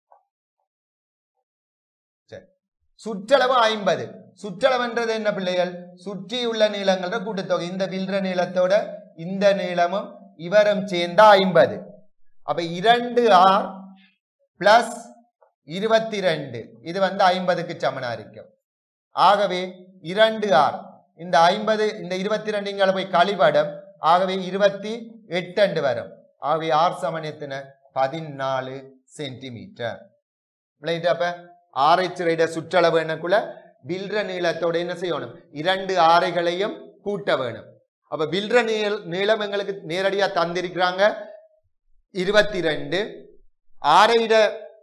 சரி சுற்றளவு ஐம்பது சுற்றளவுன்றது என்ன பிள்ளைகள் சுற்றியுள்ள நீளங்களோட கூட்டுத்தொகை இந்த வில்ற நீளத்தோட இந்த நீளமும் இவரும் சேர்ந்தா ஐம்பது அப்ப இரண்டு ஆர் பிளஸ் இருபத்தி ரெண்டு இது வந்து ஐம்பதுக்கு சமனா இருக்கும் ஆகவே இரண்டு ஆர் இந்த ஐம்பது இந்த இருபத்தி ரெண்டு இங்கே போய் கழிபடும் ஆகவே இருபத்தி எட்டு அண்டு வரும் ஆகவே ஆர் சமன் எத்தனை பதினாலு சென்டிமீட்டர் விளையாட்டு அப்ப ஆரைச்சிறையிட சுற்றளவு என்னக்குள்ள வில்ற நீளத்தோட என்ன செய்யணும் இரண்டு ஆரைகளையும் கூட்ட வேணும் அப்ப வில்ற நீள நீளம் எங்களுக்கு நேரடியா தந்திருக்கிறாங்க இருபத்தி ரெண்டு ஆரையிட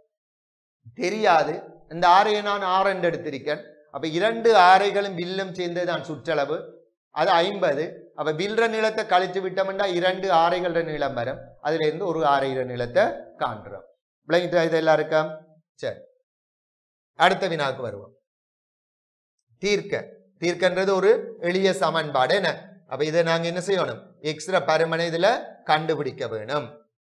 தெரியாது இந்த ஆரையை நான் ஆறு என்று எடுத்திருக்கேன் அப்ப இரண்டு ஆரைகளும் வில்லும் சேர்ந்து தான் சுற்றளவு அது ஐம்பது அப்ப வில்ற நீளத்தை கழிச்சு விட்டோம்னா இரண்டு ஆரைகள நீளம் வரும் அதுல இருந்து ஒரு ஆரையிற நீளத்தை காண்றோம் விளங்கிட்டு இது எல்லாம் இருக்கா சரி அடுத்த வினாக்கு வருவோம் தீர்க்க தீர்க்கன்றது ஒரு எளிய சமன்பாடு என்ன அப்ப இதை நாங்க என்ன செய்யணும் எக்ஸ்ற பருமனை இதுல கண்டுபிடிக்க வேணும்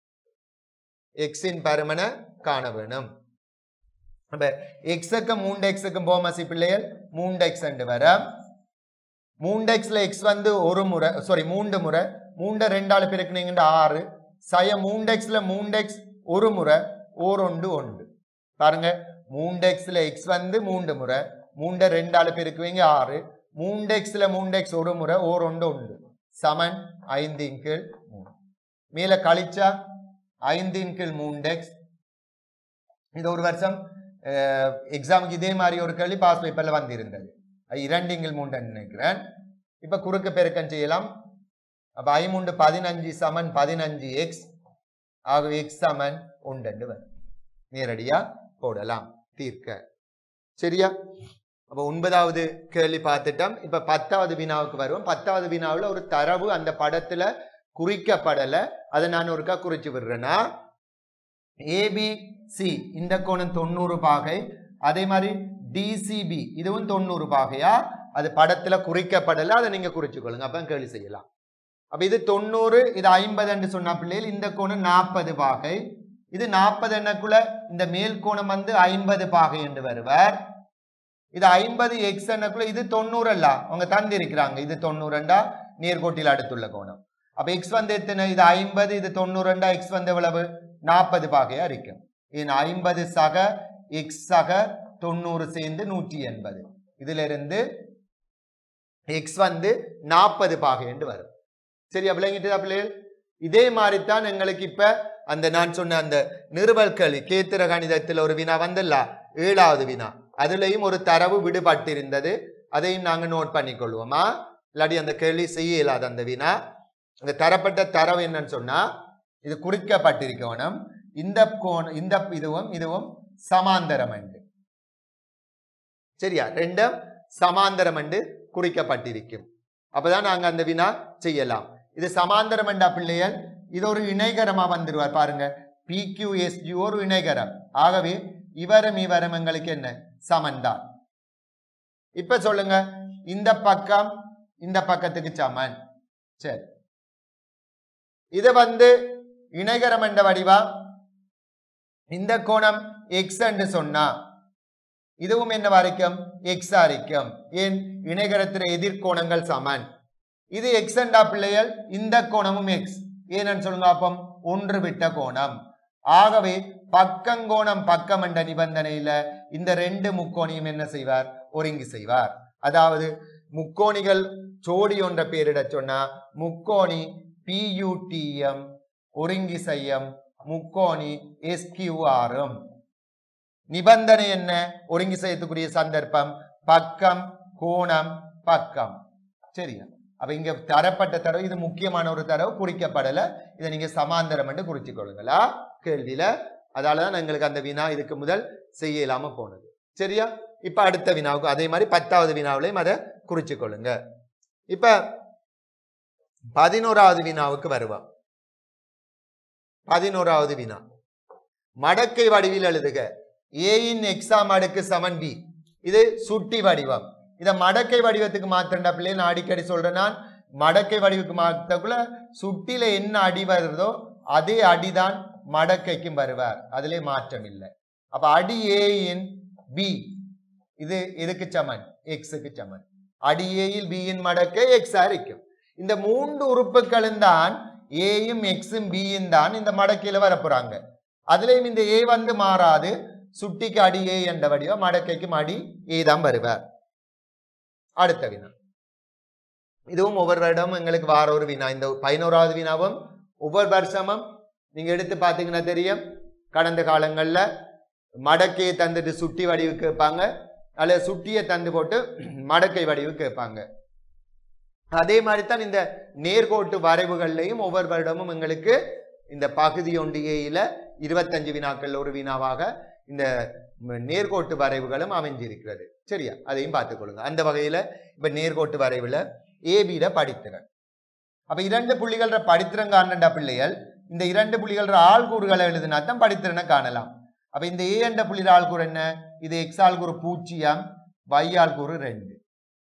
எக்ஸின் பருமனை காண வேணும் அப்ப எக்ஸுக்கும் மூன்று எக்ஸுக்கும் போமசி பிள்ளைகள் மூன்று எக்ஸ் என்று வர மூன்று எக்ஸ்ல எக்ஸ் வந்து ஒரு முறை சாரி மூன்று முறை மூன்று ரெண்டாள் பிறக்குனீங்கன்ற ஆறு சய மூன்று எக்ஸ்ல மூன்று எக்ஸ் ஒரு முறை ஓர் ஒன்று ஒன்று பாருங்க மூன்று எக்ஸ்ல எக்ஸ் வந்து மூன்று முறை மூன்று ரெண்டாள் பெருக்குவீங்க ஆறு மூன்று எக்ஸ்ல மூன்று எக்ஸ் ஒரு முறை ஓர் ஒன்று ஒன்று சமன் ஐந்தின் கீழ் மூணு மேல கழிச்சா ஐந்தின் கீழ் மூன்று எக்ஸ் இது ஒரு வருஷம் எக்ஸாமுக்கு இதே மாதிரி ஒரு கேள்வி பாஸ் பேப்பர்ல வந்திருந்தது அது இரண்டிங்கில் மூன்று நினைக்கிறேன் இப்ப குறுக்கு பெருக்கம் செய்யலாம் அப்ப ஐமூன்று பதினஞ்சு சமன் பதினஞ்சு எக்ஸ் ஆகவே எக்ஸ் சமன் ஒன்று வரும் நேரடியா போடலாம் தீர்க்க சரியா அப்ப ஒன்பதாவது கேள்வி பார்த்துட்டோம் இப்ப பத்தாவது வினாவுக்கு வருவோம் பத்தாவது வினாவுல ஒரு தரவு அந்த படத்துல குறிக்கப்படல அதை நான் ஒருக்கா குறிச்சு விடுறேன்னா ஏபிசி இந்த கோணம் தொண்ணூறு பாகை அதே மாதிரி டிசிபி இதுவும் தொண்ணூறு பாகையா அது படத்துல குறிக்கப்படல அதை நீங்க குறிச்சுக்கொள்ளுங்க அப்ப கேள்வி செய்யலாம் அப்ப இது தொண்ணூறு இது ஐம்பது சொன்னா பிள்ளைகள் இந்த கோணம் நாற்பது பாகை இது நாற்பது எண்ணக்குள்ள இந்த மேல் கோணம் வந்து ஐம்பது பாகை என்று வருவார் இது ஐம்பது எக்ஸ் எண்ணக்குள்ள இது தொண்ணூறு அல்ல அவங்க தந்திருக்கிறாங்க இது தொண்ணூறுண்டா நேர்கோட்டில் அடுத்துள்ள கோணம் அப்ப எக்ஸ் வந்து எத்தனை இது ஐம்பது இது தொண்ணூறுண்டா எக்ஸ் வந்து எவ்வளவு நாற்பது பாகையா இருக்கும் இது ஐம்பது சக எக்ஸ் சக தொண்ணூறு சேர்ந்து நூற்றி எண்பது இதுல இருந்து எக்ஸ் வந்து நாற்பது பாகை என்று வரும் சரியா விளங்கிட்டு பிள்ளைகள் இதே மாதிரி தான் எங்களுக்கு இப்ப அந்த நான் சொன்ன அந்த நிறுவல் கேள்வி கேத்திர கணிதத்தில் ஒரு வினா வந்தல்ல ஏழாவது வினா அதுலயும் ஒரு தரவு விடுபட்டிருந்தது அதையும் நாங்க நோட் பண்ணிக்கொள்வோமா இல்லாட்டி அந்த கேள்வி செய்ய இயலாது அந்த வினா அந்த தரப்பட்ட தரவு என்னன்னு சொன்னா இது குறிக்கப்பட்டிருக்கணும் இந்த கோணம் இந்த இதுவும் இதுவும் சமாந்தரம் என்று சரியா ரெண்டும் சமாந்தரம் என்று குறிக்கப்பட்டிருக்கும் அப்பதான் நாங்க அந்த வினா செய்யலாம் இது சமாந்தரம் என்றா பிள்ளைகள் இது ஒரு இணைகரமா வந்துருவார் பாருங்க பிக்யூஎஸ்ஜி ஒரு இணைகரம் ஆகவே இவரும் இவரும் எங்களுக்கு என்ன சமன்தான் இப்ப சொல்லுங்க இந்த பக்கம் இந்த பக்கத்துக்கு சமன் சரி இது வந்து இணைகரம் என்ற வடிவா இந்த கோணம் எக்ஸ் என்று சொன்னா இதுவும் என்ன வரைக்கும் எக்ஸ் அரிக்கும் ஏன் இணைகரத்தில எதிர்கோணங்கள் சமன் இது எக்ஸ் என்றா பிள்ளைகள் இந்த கோணமும் எக்ஸ் ஏன்னு சொல்லுங்க அப்பம் ஒன்று விட்ட கோணம் ஆகவே பக்கங்கோணம் பக்கம் என்ற நிபந்தனையில இந்த ரெண்டு முக்கோணியும் என்ன செய்வார் ஒருங்கி செய்வார் அதாவது முக்கோணிகள் ஜோடி ஒன்ற பேரிட சொன்னா முக்கோணி பியூடிஎம் ஒருங்கி செய்யம் முக்கோணி எஸ்கியூஆரும் நிபந்தனை என்ன ஒருங்கி செய்யத்துக்குரிய சந்தர்ப்பம் பக்கம் கோணம் பக்கம் சரியா அப்ப இங்க தரப்பட்ட தரவு இது முக்கியமான ஒரு தரவு குறிக்கப்படல இதை நீங்க சமாந்தரம் என்று குறிச்சுக் கொள்ளுங்களா கேள்வியில அதாலதான் எங்களுக்கு அந்த வினா இதுக்கு முதல் செய்ய இல்லாம போனது சரியா இப்ப அடுத்த வினாவுக்கு அதே மாதிரி பத்தாவது வினாவிலையும் அதை குறிச்சுக் கொள்ளுங்க இப்ப பதினோராவது வினாவுக்கு வருவோம் பதினோராவது வினா மடக்கை வடிவில் எழுதுக ஏயின் எக்ஸாம் அடுக்கு சமன் பி இது சுட்டி வடிவம் இத மடக்கை வடிவத்துக்கு மாத்திரண்டா பிள்ளை நான் அடிக்கடி சொல்றேன் நான் மடக்கை வடிவுக்கு மாத்தக்குள்ள சுட்டில என்ன அடி வருதோ அதே அடிதான் மடக்கைக்கும் வருவார் அதிலே மாற்றம் இல்லை அப்ப அடி ஏயின் பி இது எதுக்கு சமன் எக்ஸுக்கு சமன் அடி ஏயில் பியின் மடக்கை எக்ஸ் இருக்கும் இந்த மூன்று உறுப்புகளும் தான் ஏயும் எக்ஸும் பியும் தான் இந்த மடக்கையில வரப்போறாங்க அதுலயும் இந்த ஏ வந்து மாறாது சுட்டிக்கு அடி ஏ என்ற வடிவம் மடக்கைக்கும் அடி ஏ தான் வருவார் அடுத்த வினா இதுவும் ஒவ்வொரு வருடமும் எங்களுக்கு வார ஒரு வினா இந்த பதினோராவது வினாவும் ஒவ்வொரு வருஷமும் நீங்க எடுத்து பார்த்தீங்கன்னா தெரியும் கடந்த காலங்கள்ல மடக்கையை தந்துட்டு சுட்டி வடிவு கேட்பாங்க அல்லது சுட்டியை தந்து போட்டு மடக்கை வடிவு கேட்பாங்க அதே மாதிரி தான் இந்த நேர்கோட்டு வரைவுகள்லையும் ஒவ்வொரு வருடமும் எங்களுக்கு இந்த பகுதி ஒன்றிகையில இருபத்தஞ்சு வினாக்கள் ஒரு வினாவாக இந்த ம- நேர்கோட்டு வரைவுகளும் அமைஞ்சிருக்கிறது சரியா அதையும் பார்த்துக்கொள்ளுங்க அந்த வகையில இப்ப நேர்கோட்டு வரைவுல ஏபியில படித்திறன் அப்ப இரண்டு புள்ளிகள படித்திறன் காணண்டா பிள்ளைகள் இந்த இரண்டு புள்ளிகள ஆள்கூறுகளை எழுதினா தான் படித்திறனை காணலாம் அப்ப இந்த ஏ என்ற புள்ளியில ஆள்கூறு என்ன இது எக்ஸ் ஆள்கூறு பூஜ்ஜியம் y ஆள்கூறு ரெண்டு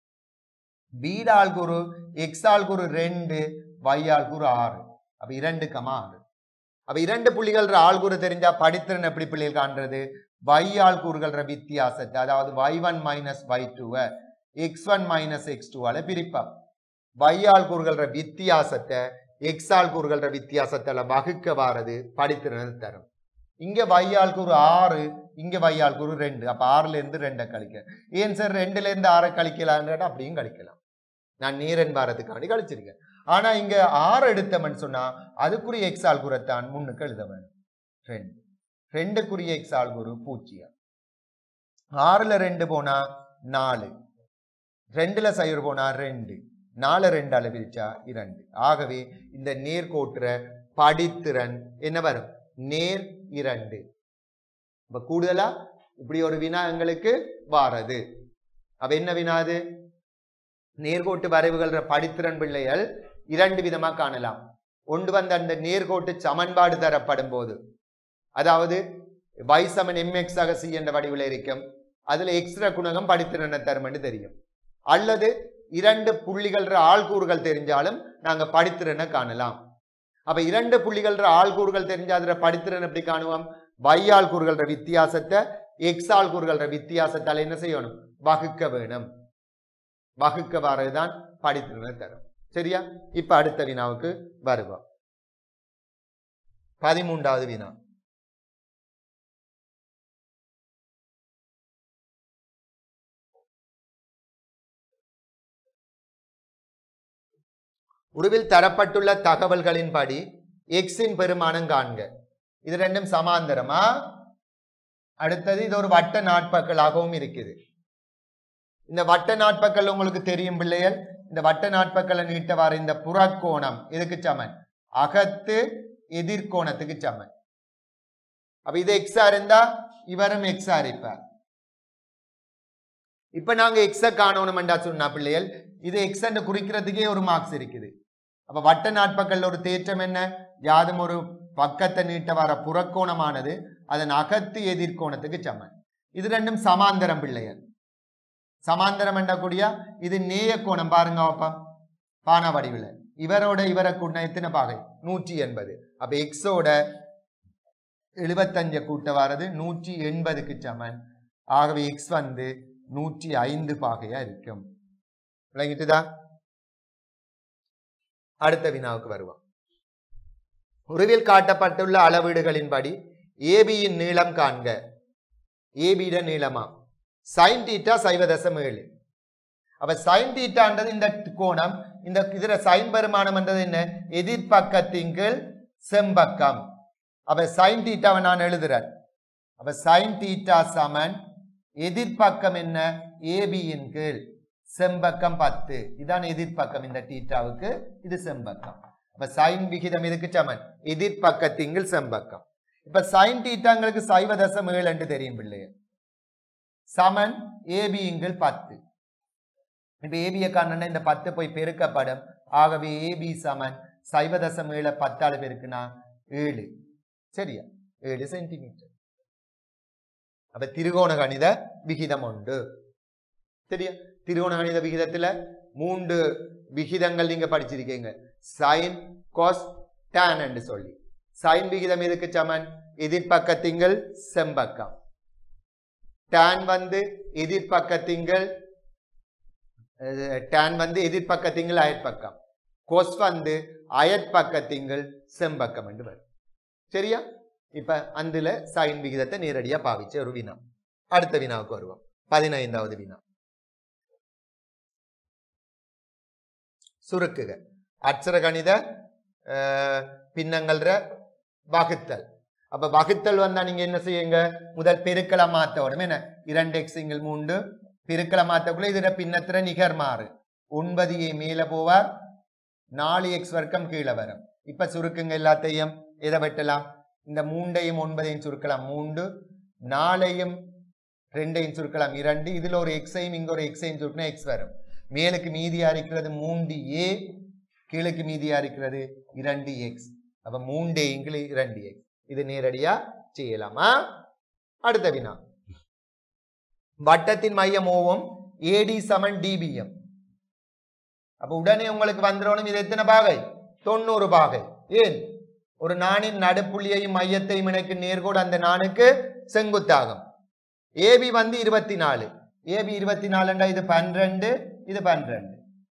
பீட ஆள்கூறு எக்ஸ் ஆள்கூறு ரெண்டு y ஆள்கூறு ஆறு அப்ப இரண்டு கமா ஆறு அப்ப இரண்டு புள்ளிகள் ஆள்கூறு தெரிஞ்சா படித்திறன் எப்படி பிள்ளைகள் காண்றது y ஆள்கூறுகள வித்தியாசத்தை அதாவது y ஒன் மைனஸ் y டூவை எக்ஸ் ஒன் மைனஸ் எக்ஸ் டூவால பிரிப்பா y ஆள்கூறுகள வித்தியாசத்தை எக்ஸ் ஆள்கூறுகள வித்தியாசத்தால வகுக்க வாரது படித்திறனை தரும் இங்க y ஆள்கூறு ஆறு இங்க y ஆள்கூறு ரெண்டு அப்ப ஆறுல இருந்து ரெண்டை கழிக்க ஏன் சார் ரெண்டுல இருந்து ஆறை கழிக்கலாம்னு அப்படியும் கழிக்கலாம் நான் நீரன் பாரத்துக்காண்டி கழிச்சிருக்கேன் ஆனா இங்க ஆறு எடுத்தவன் சொன்னா அதுக்குரிய எக்ஸ் ஆள்கூறத்தான் முன்னுக்கு எழுத வேணும் ரெண்டு ரெண்டுக்குரிய எக்ஸ் ஆள்கூறு பூஜ்ஜியம் ஆறுல ரெண்டு போனா நாலு ரெண்டுல சைவர் போனா ரெண்டு நாலு ரெண்டு அளவிச்சா இரண்டு ஆகவே இந்த நேர்கோட்டுற படித்திறன் என்ன வரும் நேர் இரண்டு இப்ப கூடுதலா இப்படி ஒரு வினா எங்களுக்கு வாரது அப்ப என்ன வினா அது நேர்கோட்டு வரைவுகள் படித்திறன் பிள்ளைகள் இரண்டு விதமா காணலாம் ஒன்று வந்து அந்த நேர்கோட்டு சமன்பாடு தரப்படும் போது அதாவது y சமன் mx ஆக c என்ற வடிவில் இருக்கும் அதுல எக்ஸ்ட்ரா குணகம் படித்திறனை தரும் என்று தெரியும் அல்லது இரண்டு புள்ளிகள் ஆள்கூறுகள் தெரிஞ்சாலும் நாங்க படித்திறனை காணலாம் அப்ப இரண்டு புள்ளிகள் ஆள்கூறுகள் தெரிஞ்சா அதுல படித்திறன் எப்படி காணுவோம் y ஆள்கூறுகள வித்தியாசத்தை எக்ஸ் ஆள்கூறுகள வித்தியாசத்தால் என்ன செய்யணும் வகுக்க வேணும் வகுக்க வரதுதான் படித்திறனை தரும் சரியா இப்ப அடுத்த வினாவுக்கு வருவோம் பதிமூன்றாவது வினா உருவில் தரப்பட்டுள்ள தகவல்களின்படி எக்ஸின் பெருமானம் காண்க இது ரெண்டும் சமாந்தரமா அடுத்தது இது ஒரு வட்ட நாட்பக்களாகவும் இருக்குது இந்த வட்ட நாட்பக்கல் உங்களுக்கு தெரியும் பிள்ளைகள் இந்த வட்ட நாட்பக்கலை நீட்ட வர இந்த புறக்கோணம் இதுக்கு சமன் அகத்து எதிர்கோணத்துக்கு சமன் அப்ப இது எக்ஸா இருந்தா இவரும் எக்ஸா இருப்பார் இப்ப நாங்க எக்ஸ காணணும்டா சொன்னா பிள்ளைகள் இது எக்ஸ் குறிக்கிறதுக்கே ஒரு மார்க்ஸ் இருக்குது அப்ப வட்ட நாட்பக்கல்ல ஒரு தேற்றம் என்ன யாதும் ஒரு பக்கத்தை நீட்ட வர புறக்கோணமானது அதன் அகத்து எதிர்கோணத்துக்கு சமன் இது ரெண்டும் சமாந்தரம் பிள்ளைகள் சமாந்தரம் என்ற கூடிய இது நேய கோணம் பாருங்க அப்பா பானா வடிவில் இவரோட இவரை கூட்டின எத்தனை பாகை நூற்றி எண்பது அப்ப எக்ஸோட எழுபத்தஞ்ச கூட்ட வாரது நூற்றி எண்பதுக்கு சமன் ஆகவே எக்ஸ் வந்து நூற்றி ஐந்து பாகையா இருக்கும் விளங்கிட்டுதா அடுத்த வினாவுக்கு வருவோம் உருவில் காட்டப்பட்டுள்ள அளவீடுகளின்படி ஏபியின் நீளம் காண்க ஏபியிட நீளமா சைன் தீட்டா சைவ தசம் ஏழு அப்ப சைன் தீட்டான்றது இந்த கோணம் இந்த இதுல சைன் பெருமானம் என்றது என்ன எதிர்பக்கத்தின் கீழ் செம்பக்கம் அப்ப சைன் தீட்டாவை நான் எழுதுறேன் அப்ப சைன் தீட்டா சமன் எதிர்ப்பக்கம் என்ன ஏபியின் கீழ் செம்பக்கம் பத்து இதான் எதிர்ப்பக்கம் இந்த தீட்டாவுக்கு இது செம்பக்கம் அப்ப சைன் விகிதம் இதுக்கு சமன் எதிர்ப்பக்கத்திங்கள் செம்பக்கம் இப்ப சைன் தீட்டாங்களுக்கு சைவ தசம் ஏழு என்று தெரியும் பிள்ளைய சமன் ஏபிங்கள் பத்து இப்ப ஏபிய காரணம் இந்த பத்து போய் பெருக்கப்படும் ஆகவே ஏபி சமன் சைவ தசம் ஏழு பத்தாள் பெருக்குனா ஏழு சரியா ஏழு சென்டிமீட்டர் அப்ப திரிகோண கணித விகிதம் உண்டு சரியா திரிகோண கணித விகிதத்துல மூன்று விகிதங்கள் நீங்க படிச்சிருக்கீங்க சைன் கோஸ் tan என்று சொல்லி சைன் விகிதம் எதுக்கு சமன் எதிர்பக்கத்திங்கள் செம்பக்கம் tan வந்து எதிர்பக்கத்திங்கள் tan வந்து எதிர்பக்கத்திங்கள் அயற்பக்கம் கொஸ் வந்து அயற்பக்கத்திங்கள் செம்பக்கம் என்று வரும் சரியா இப்ப అందుல சைன் விகிதத்தை நேரடியா பாவிச்ச ஒரு வினா அடுத்த வினாவுக்கு வருவோம் பதினைந்தாவது வினா சுருக்குக அட்சர கணித அஹ், பின்னங்கள்ற வகுத்தல் அப்ப வகுத்தல் வந்தா நீங்க என்ன செய்யுங்க முதல் பெருக்கள மாத்த உடனே என்ன இரண்டு எக்ஸிங்கள் மூன்று பெருக்கள மாத்தக்குள்ள இதுல பின்னத்திர நிகர் மாறு ஒன்பது ஏ மேல போவார் நாலு எக்ஸ் வர்க்கம் கீழே வரும் இப்ப சுருக்குங்க எல்லாத்தையும் எதை வெட்டலாம் இந்த மூண்டையும் ஒன்பதையும் சுருக்கலாம் மூன்று நாலையும் ரெண்டையும் சுருக்கலாம் இரண்டு இதுல ஒரு எக்ஸையும் இங்க ஒரு எக்ஸையும் சுருக்கினா எக்ஸ் வரும் மேலுக்கு மீதியா இருக்கிறது மூன்று ஏ கீழுக்கு மீதியா இருக்கிறது இரண்டு எக்ஸ் அப்ப மூண்டே இங்கிலி இரண்டு எக்ஸ் இது நேரடியா செய்யலாமா அடுத்த வினா வட்டத்தின் மையம் ஓவும் ஏடி சமன் டிபிஎம் அப்ப உடனே உங்களுக்கு வந்துடணும் இது எத்தனை பாகை தொண்ணூறு பாகை ஏன் ஒரு நாணின் நடுப்புள்ளியையும் மையத்தையும் இணைக்கும் நேர்கோடு அந்த நாணுக்கு செங்குத்தாகும் ஏபி வந்து இருபத்தி நாலு ஏபி இருபத்தி நாலுண்டா இது பன்னிரண்டு இது பன்னிரண்டு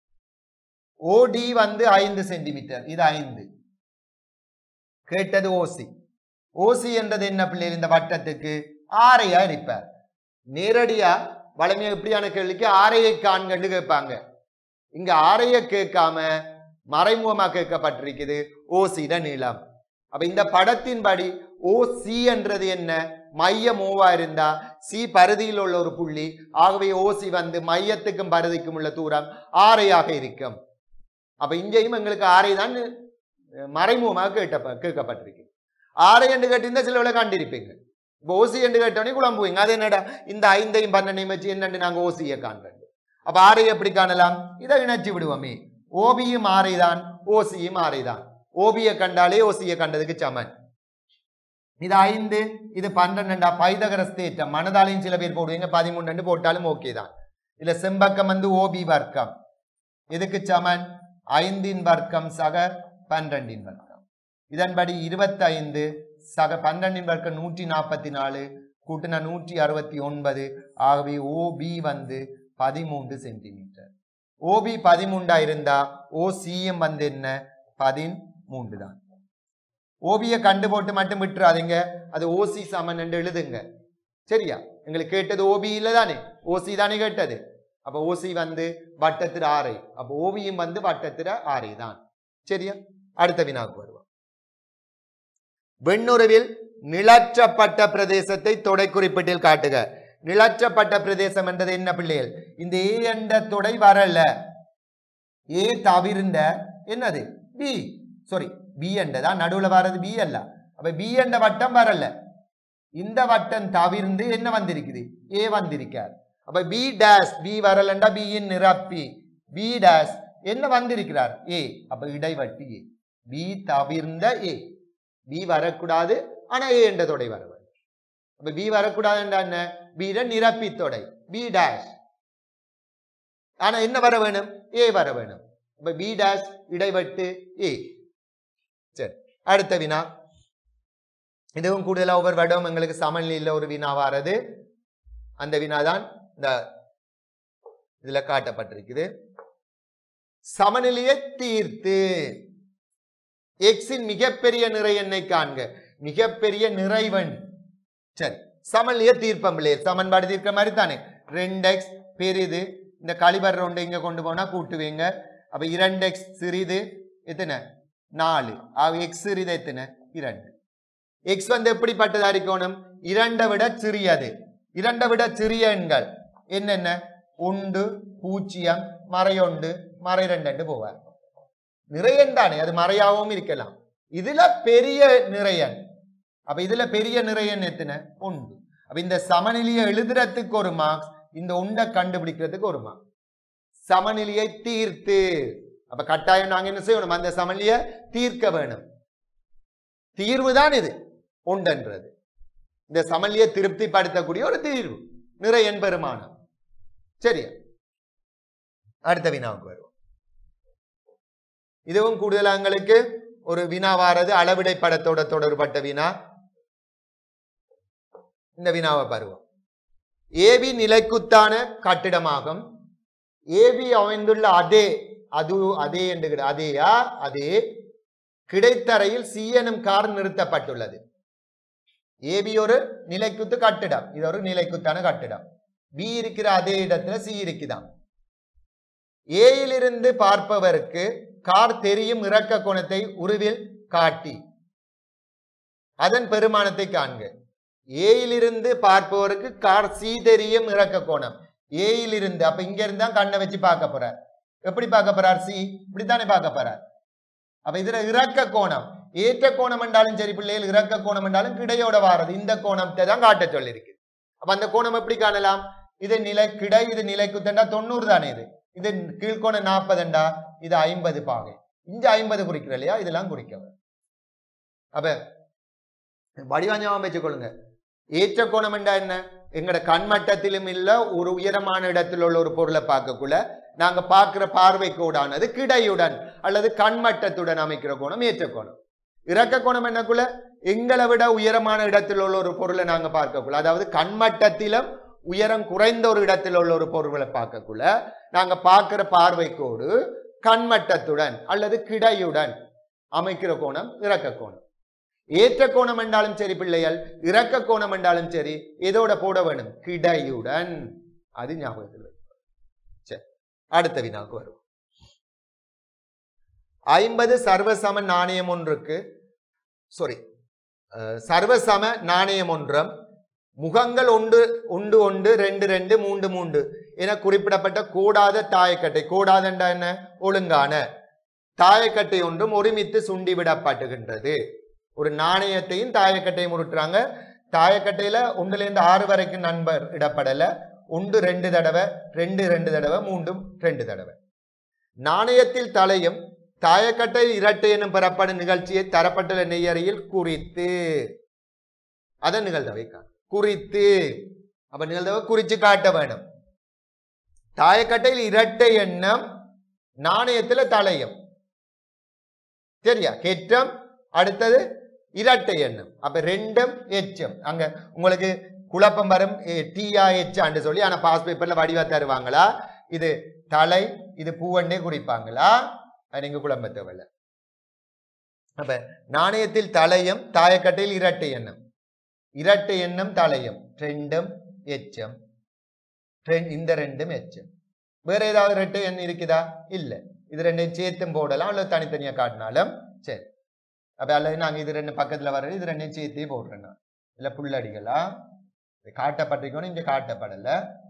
ஓடி வந்து ஐந்து சென்டிமீட்டர் இது ஐந்து கேட்டது ஓசி ஓசி என்றது என்ன பிள்ளைகள் இந்த வட்டத்துக்கு ஆரையா இருப்பார் நேரடியா வளமையா எப்படியான கேள்விக்கு ஆரையை காண்கண்டு கேட்பாங்க இங்க ஆரைய கேட்காம மறைமுகமா கேட்கப்பட்டிருக்குது ஓசிட நீளம் அப்ப இந்த படத்தின்படி ஓ சி என்றது என்ன மையம் ஓவா இருந்தா சி பரிதியில் உள்ள ஒரு புள்ளி ஆகவே ஓசி வந்து மையத்துக்கும் பரிதிக்கும் உள்ள தூரம் ஆரையாக இருக்கும் அப்ப இங்கேயும் எங்களுக்கு ஆரை தான் மறைமுகமாக கேட்ட கேட்கப்பட்டிருக்கு ஆரை என்று கேட்டிருந்தா சில வேளை கண்டிருப்பீங்க இப்போ ஓசி என்று கேட்டோடனே குழம்புவீங்க அது என்னடா இந்த ஐந்தையும் பன்னெண்டையும் வச்சு என்னண்டு நாங்க ஓசியை காண்போம் அப்ப ஆரை எப்படி காணலாம் இதை இணைச்சு விடுவோமே ஓபியும் ஆரைதான் ஓசியும் ஆரைதான் ஓபியை கண்டாலே ஓசியை கண்டதுக்கு சமன் இது ஐந்து இது பன்னெண்டுண்டா பைதகரஸ் தேற்றம் மனதாலையும் சில பேர் போடுவீங்க பதிமூன்று போட்டாலும் ஓகே தான் இதுல செம்பக்கம் வந்து ஓபி வர்க்கம் இதுக்கு சமன் ஐந்தின் வர்க்கம் சக பன்னிரண்டின் வர்க்கம் இதன்படி இருபத்தைந்து சக பன்னிரண்டின் வர்க்கம் நூற்றி நாற்பத்தி நாலு கூட்டினா நூற்றி அறுபத்தி ஒன்பது ஆகவே ஓபி வந்து பதிமூன்று சென்டிமீட்டர் ஓபி பதிமூண்டா இருந்தா ஓசிஎம் வந்து என்ன பதிமூன்று தான் ஓபியை கண்டு போட்டு மட்டும் விட்டுறாதீங்க அது ஓசி சமன் என்று எழுதுங்க சரியா எங்களுக்கு கேட்டது ஓபி இல்ல தானே ஓசி தானே கேட்டது அப்ப ஓசி வந்து வட்டத்திர ஆறை அப்ப ஓவியம் வந்து வட்டத்திர ஆறை தான் சரியா அடுத்த வினாவுக்கு வருவோம் வெண்ணுறவில் நிலற்றப்பட்ட பிரதேசத்தை தொடை குறிப்பிட்டில் காட்டுக நிலற்றப்பட்ட பிரதேசம் என்றது என்ன பிள்ளைகள் இந்த ஏ என்ற தொடை வரல ஏ தவிர்ந்த என்னது பி சாரி பி என்றதா நடுவுல வர்றது பி அல்ல அப்ப பி என்ற வட்டம் வரல இந்த வட்டம் தவிர்ந்து என்ன வந்திருக்குது ஏ வந்திருக்கார் அப்ப பி டேஷ் பி வரலண்டா பி இன் நிரப்பி பி டேஷ் என்ன வந்திருக்கிறார் ஏ அப்ப இடைவட்டி ஏ பி தவிர்ந்த ஏ பி வரக்கூடாது ஆனா ஏ என்ற தொடை வர வேண்டும் அப்ப பி வரக்கூடாதுன்றா என்ன பி நிரப்பி தொடை பி டேஷ் ஆனா என்ன வர வேணும் ஏ வர வேணும் அப்ப பி டேஷ் இடைவட்டு ஏ சரி அடுத்த வினா இதுவும் கூடுதலா ஒவ்வொரு வருடம் எங்களுக்கு சமநிலையில் ஒரு வினா வாரது அந்த வினா தான் இந்த இதுல காட்டப்பட்டிருக்குது சமநிலையை தீர்த்து எக்ஸின் மிகப்பெரிய நிறை எண்ணை காண்க மிகப்பெரிய நிறைவன் சரி சமநிலையை தீர்ப்பம் இல்லையே சமன்பாடு தீர்க்க மாதிரி தானே ரெண்டு எக்ஸ் பெரிது இந்த கழிவர் ரெண்டு இங்க கொண்டு போனா கூட்டுவீங்க அப்ப இரண்டு எக்ஸ் சிறிது எத்தனை நாலு ஆக எக்ஸ் சிறிது எத்தனை இரண்டு எக்ஸ் வந்து எப்படிப்பட்டதா இருக்கணும் இரண்டை விட சிறியது இரண்டை விட சிறிய எண்கள் என்னென்ன உண்டு பூஜ்ஜியம் மறையொண்டு மறை ரெண்டு போவார் நிறையன் தானே அது மறையாகவும் இருக்கலாம் இதுல பெரிய நிறையன் அப்ப இதுல பெரிய நிறையன் எத்தனை உண்டு அப்ப இந்த சமநிலையை எழுதுறதுக்கு ஒரு மார்க்ஸ் இந்த உண்டை கண்டுபிடிக்கிறதுக்கு ஒரு மார்க் சமநிலையை தீர்த்து அப்ப கட்டாயம் நாங்க என்ன செய்யணும் அந்த சமநிலையை தீர்க்க வேணும் தீர்வு தான் இது உண்டன்றது இந்த சமநிலையை திருப்திப்படுத்தக்கூடிய ஒரு தீர்வு நிறையன் பெருமானம் சரியா அடுத்த வினாவுக்கு வருவோம் இதுவும் கூடுதலா எங்களுக்கு ஒரு வினா வாரது அளவிடை படத்தோட தொடர்பட்ட வினா இந்த வினாவை பருவம் ஏபி நிலைக்குத்தான கட்டிடமாகும் ஏபி அமைந்துள்ள அதே அது அதே என்று கிடை- அதேயா அதே கிடைத்தரையில் சி எனும் கார் நிறுத்தப்பட்டுள்ளது ஏபி ஒரு நிலைக்குத்து கட்டிடம் இது ஒரு நிலைக்குத்தான கட்டிடம் பி இருக்கிற அதே இடத்துல சி இருக்குதாம் ஏயிலிருந்து பார்ப்பவருக்கு கார் தெரியும் இறக்க கோணத்தை உருவில் காட்டி அதன் பெருமானத்தை காண்க ஏயிலிருந்து பார்ப்பவருக்கு கார் சி தெரியும் இறக்க கோணம் ஏயிலிருந்து அப்ப இங்க இருந்தா கண்ணை வச்சு பார்க்க போறார் எப்படி பார்க்க போறார் சி இப்படித்தானே பார்க்க போறார் அப்ப இதுல இறக்க கோணம் ஏற்ற கோணம் என்றாலும் சரி பிள்ளைகள் இறக்க கோணம் என்றாலும் கிடையோட வாரது இந்த கோணத்தை தான் காட்ட சொல்லியிருக்கு அப்ப அந்த கோணம் எப்படி காணலாம் இது நிலை கிடை இது நிலை குத்தண்டா தொண்ணூறு தானே இது இது கீழ்கோணம் நாற்பதுண்டா இது ஐம்பது பாகை இங்க ஐம்பது குறிக்கிற இல்லையா இதெல்லாம் குறிக்க அப்ப வடிவாஞ்சமா வச்சுக்கொள்ளுங்க ஏற்ற கோணம் என்றா என்ன எங்கட கண்மட்டத்திலும் இல்ல ஒரு உயரமான இடத்தில் உள்ள ஒரு பொருளை பார்க்கக்குள்ள நாங்க பார்க்கிற பார்வை கோடானது கிடையுடன் அல்லது கண்மட்டத்துடன் அமைக்கிற கோணம் ஏற்ற கோணம் இறக்க கோணம் என்னக்குள்ள எங்களை விட உயரமான இடத்தில் உள்ள ஒரு பொருளை நாங்க பார்க்கக்குள்ள அதாவது கண்மட்டத்திலும் உயரம் குறைந்த ஒரு இடத்தில் உள்ள ஒரு பொருளை பார்க்கக்குள்ள நாங்க பார்க்கிற பார்வை கோடு கண்மட்டத்துடன் அல்லது கிடையுடன் அமைக்கிற கோணம் இறக்க கோணம் ஏற்ற கோணம் என்றாலும் சரி பிள்ளைகள் இறக்க கோணம் என்றாலும் சரி எதோட போட வேணும் கிடையுடன் அது ஞாபகத்தில் வைக்கணும். சரி அடுத்த வினாக்கு வருவோம் ஐம்பது சர்வசம நாணயம் ஒன்றுக்கு சாரி சர்வசம நாணயம் ஒன்றும் முகங்கள் ஒன்று உண்டு ஒன்று ரெண்டு ரெண்டு மூன்று மூன்று என குறிப்பிடப்பட்ட கூடாத தாயக்கட்டை கூடாதண்டா என்ன ஒழுங்கான தாயக்கட்டை ஒன்றும் ஒருமித்து சுண்டி விடப்பட்டுகின்றது ஒரு நாணயத்தையும் தாயக்கட்டையும் உருட்டுறாங்க தாயக்கட்டையில ஒன்றுல இருந்து ஆறு வரைக்கும் நண்பர் இடப்படல ஒன்று ரெண்டு தடவை ரெண்டு ரெண்டு தடவை மூன்றும் ரெண்டு தடவை நாணயத்தில் தலையும் தாயக்கட்டையில் இரட்டை எனும் பெறப்படும் நிகழ்ச்சியை தரப்பட்டுள்ள நெய்யறையில் குறித்து அதன் நிகழ்தவை காண் குறித்து அப்ப நிகழ்தவை குறிச்சு காட்ட வேணும் தாயக்கட்டையில் இரட்டை எண்ணம் நாணயத்துல தலையும் சரியா கெட்டம் அடுத்தது இரட்டை எண்ணம் அப்ப ரெண்டும் எச்சம் அங்க உங்களுக்கு குழப்பம் வரும் டிஆ எச்சான்னு சொல்லி ஆனா பாஸ் பேப்பர்ல வடிவா தருவாங்களா இது தலை இது பூவண்டே குறிப்பாங்களா அது நீங்க குழம்ப தேவையில்ல அப்ப நாணயத்தில் தலையும் தாயக்கட்டையில் இரட்டை எண்ணம் இரட்டை எண்ணம் தலையும் ரெண்டும் எச்சம் ரெண்- இந்த ரெண்டும் எச்சம் வேற ஏதாவது இரட்டை எண் இருக்குதா இல்ல இது ரெண்டையும் சேர்த்தும் போடலாம் அல்லது தனித்தனியா காட்டினாலும் சரி அப்ப அல்லது நாங்க இது ரெண்டு பக்கத்துல வர்றது இது ரெண்டையும் சேர்த்தே போடுறேன் நான் இல்ல புள்ளடிகளா இது காட்டப்பட்டிருக்கணும் இங்க காட்டப்படல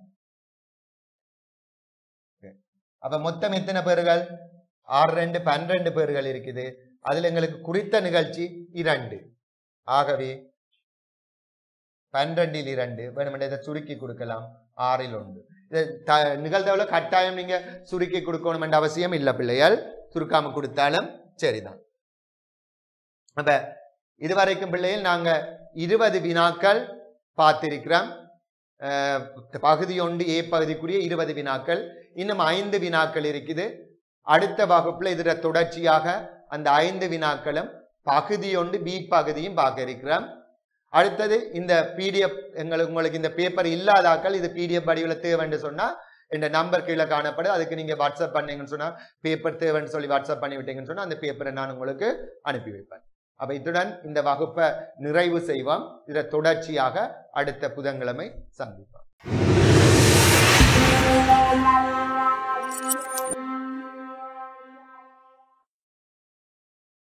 சரி. அப்ப மொத்தம் எத்தனை பேர்கள் ஆறு ரெண்டு பன்னிரண்டு பேர்கள் இருக்குது அதுல எங்களுக்கு குறித்த நிகழ்ச்சி இரண்டு ஆகவே பன்னிரண்டில் இரண்டு வேணுமென்ற இதை சுருக்கி கொடுக்கலாம் ஆறில் ஒன்று இது த- நிகழ்தகவுல கட்டாயம் நீங்க சுருக்கி கொடுக்கணும் என்ற அவசியம் இல்லை பிள்ளைகள் சுருக்காம கொடுத்தாலும் சரிதான் அப்ப இதுவரைக்கும் பிள்ளைகள் நாங்க இருபது வினாக்கள் பார்த்திருக்கிறோம் அஹ், பகுதி ஒன்று ஏ பகுதிக்குரிய இருபது வினாக்கள் இன்னும் ஐந்து வினாக்கள் இருக்குது அடுத்த வகுப்புல இதுல தொடர்ச்சியாக அந்த ஐந்து வினாக்களும் பகுதி ஒன்று பி பகுதியும் பார்க்க இருக்கிறோம் அடுத்தது இந்த பிடிஎஃப் எங்களுக்கு உங்களுக்கு இந்த பேப்பர் இல்லாதாக்கள் இது பிடிஎஃப் வடிவில் தேவைன்னு சொன்னா இந்த நம்பர் கீழே காணப்படும் அதுக்கு நீங்க வாட்ஸ்அப் பண்ணீங்கன்னு சொன்னா பேப்பர் தேவைன்னு சொல்லி வாட்ஸ்அப் பண்ணி விட்டீங்கன்னு சொன்னா அந்த பேப்பரை நான் உங்களுக்கு அனுப்பி வைப்பேன் அப்ப இத்துடன் இந்த வகுப்பை நிறைவு செய்வோம் இதை தொடர்ச்சியாக அடுத்த புதன்கிழமை சந்திப்போம்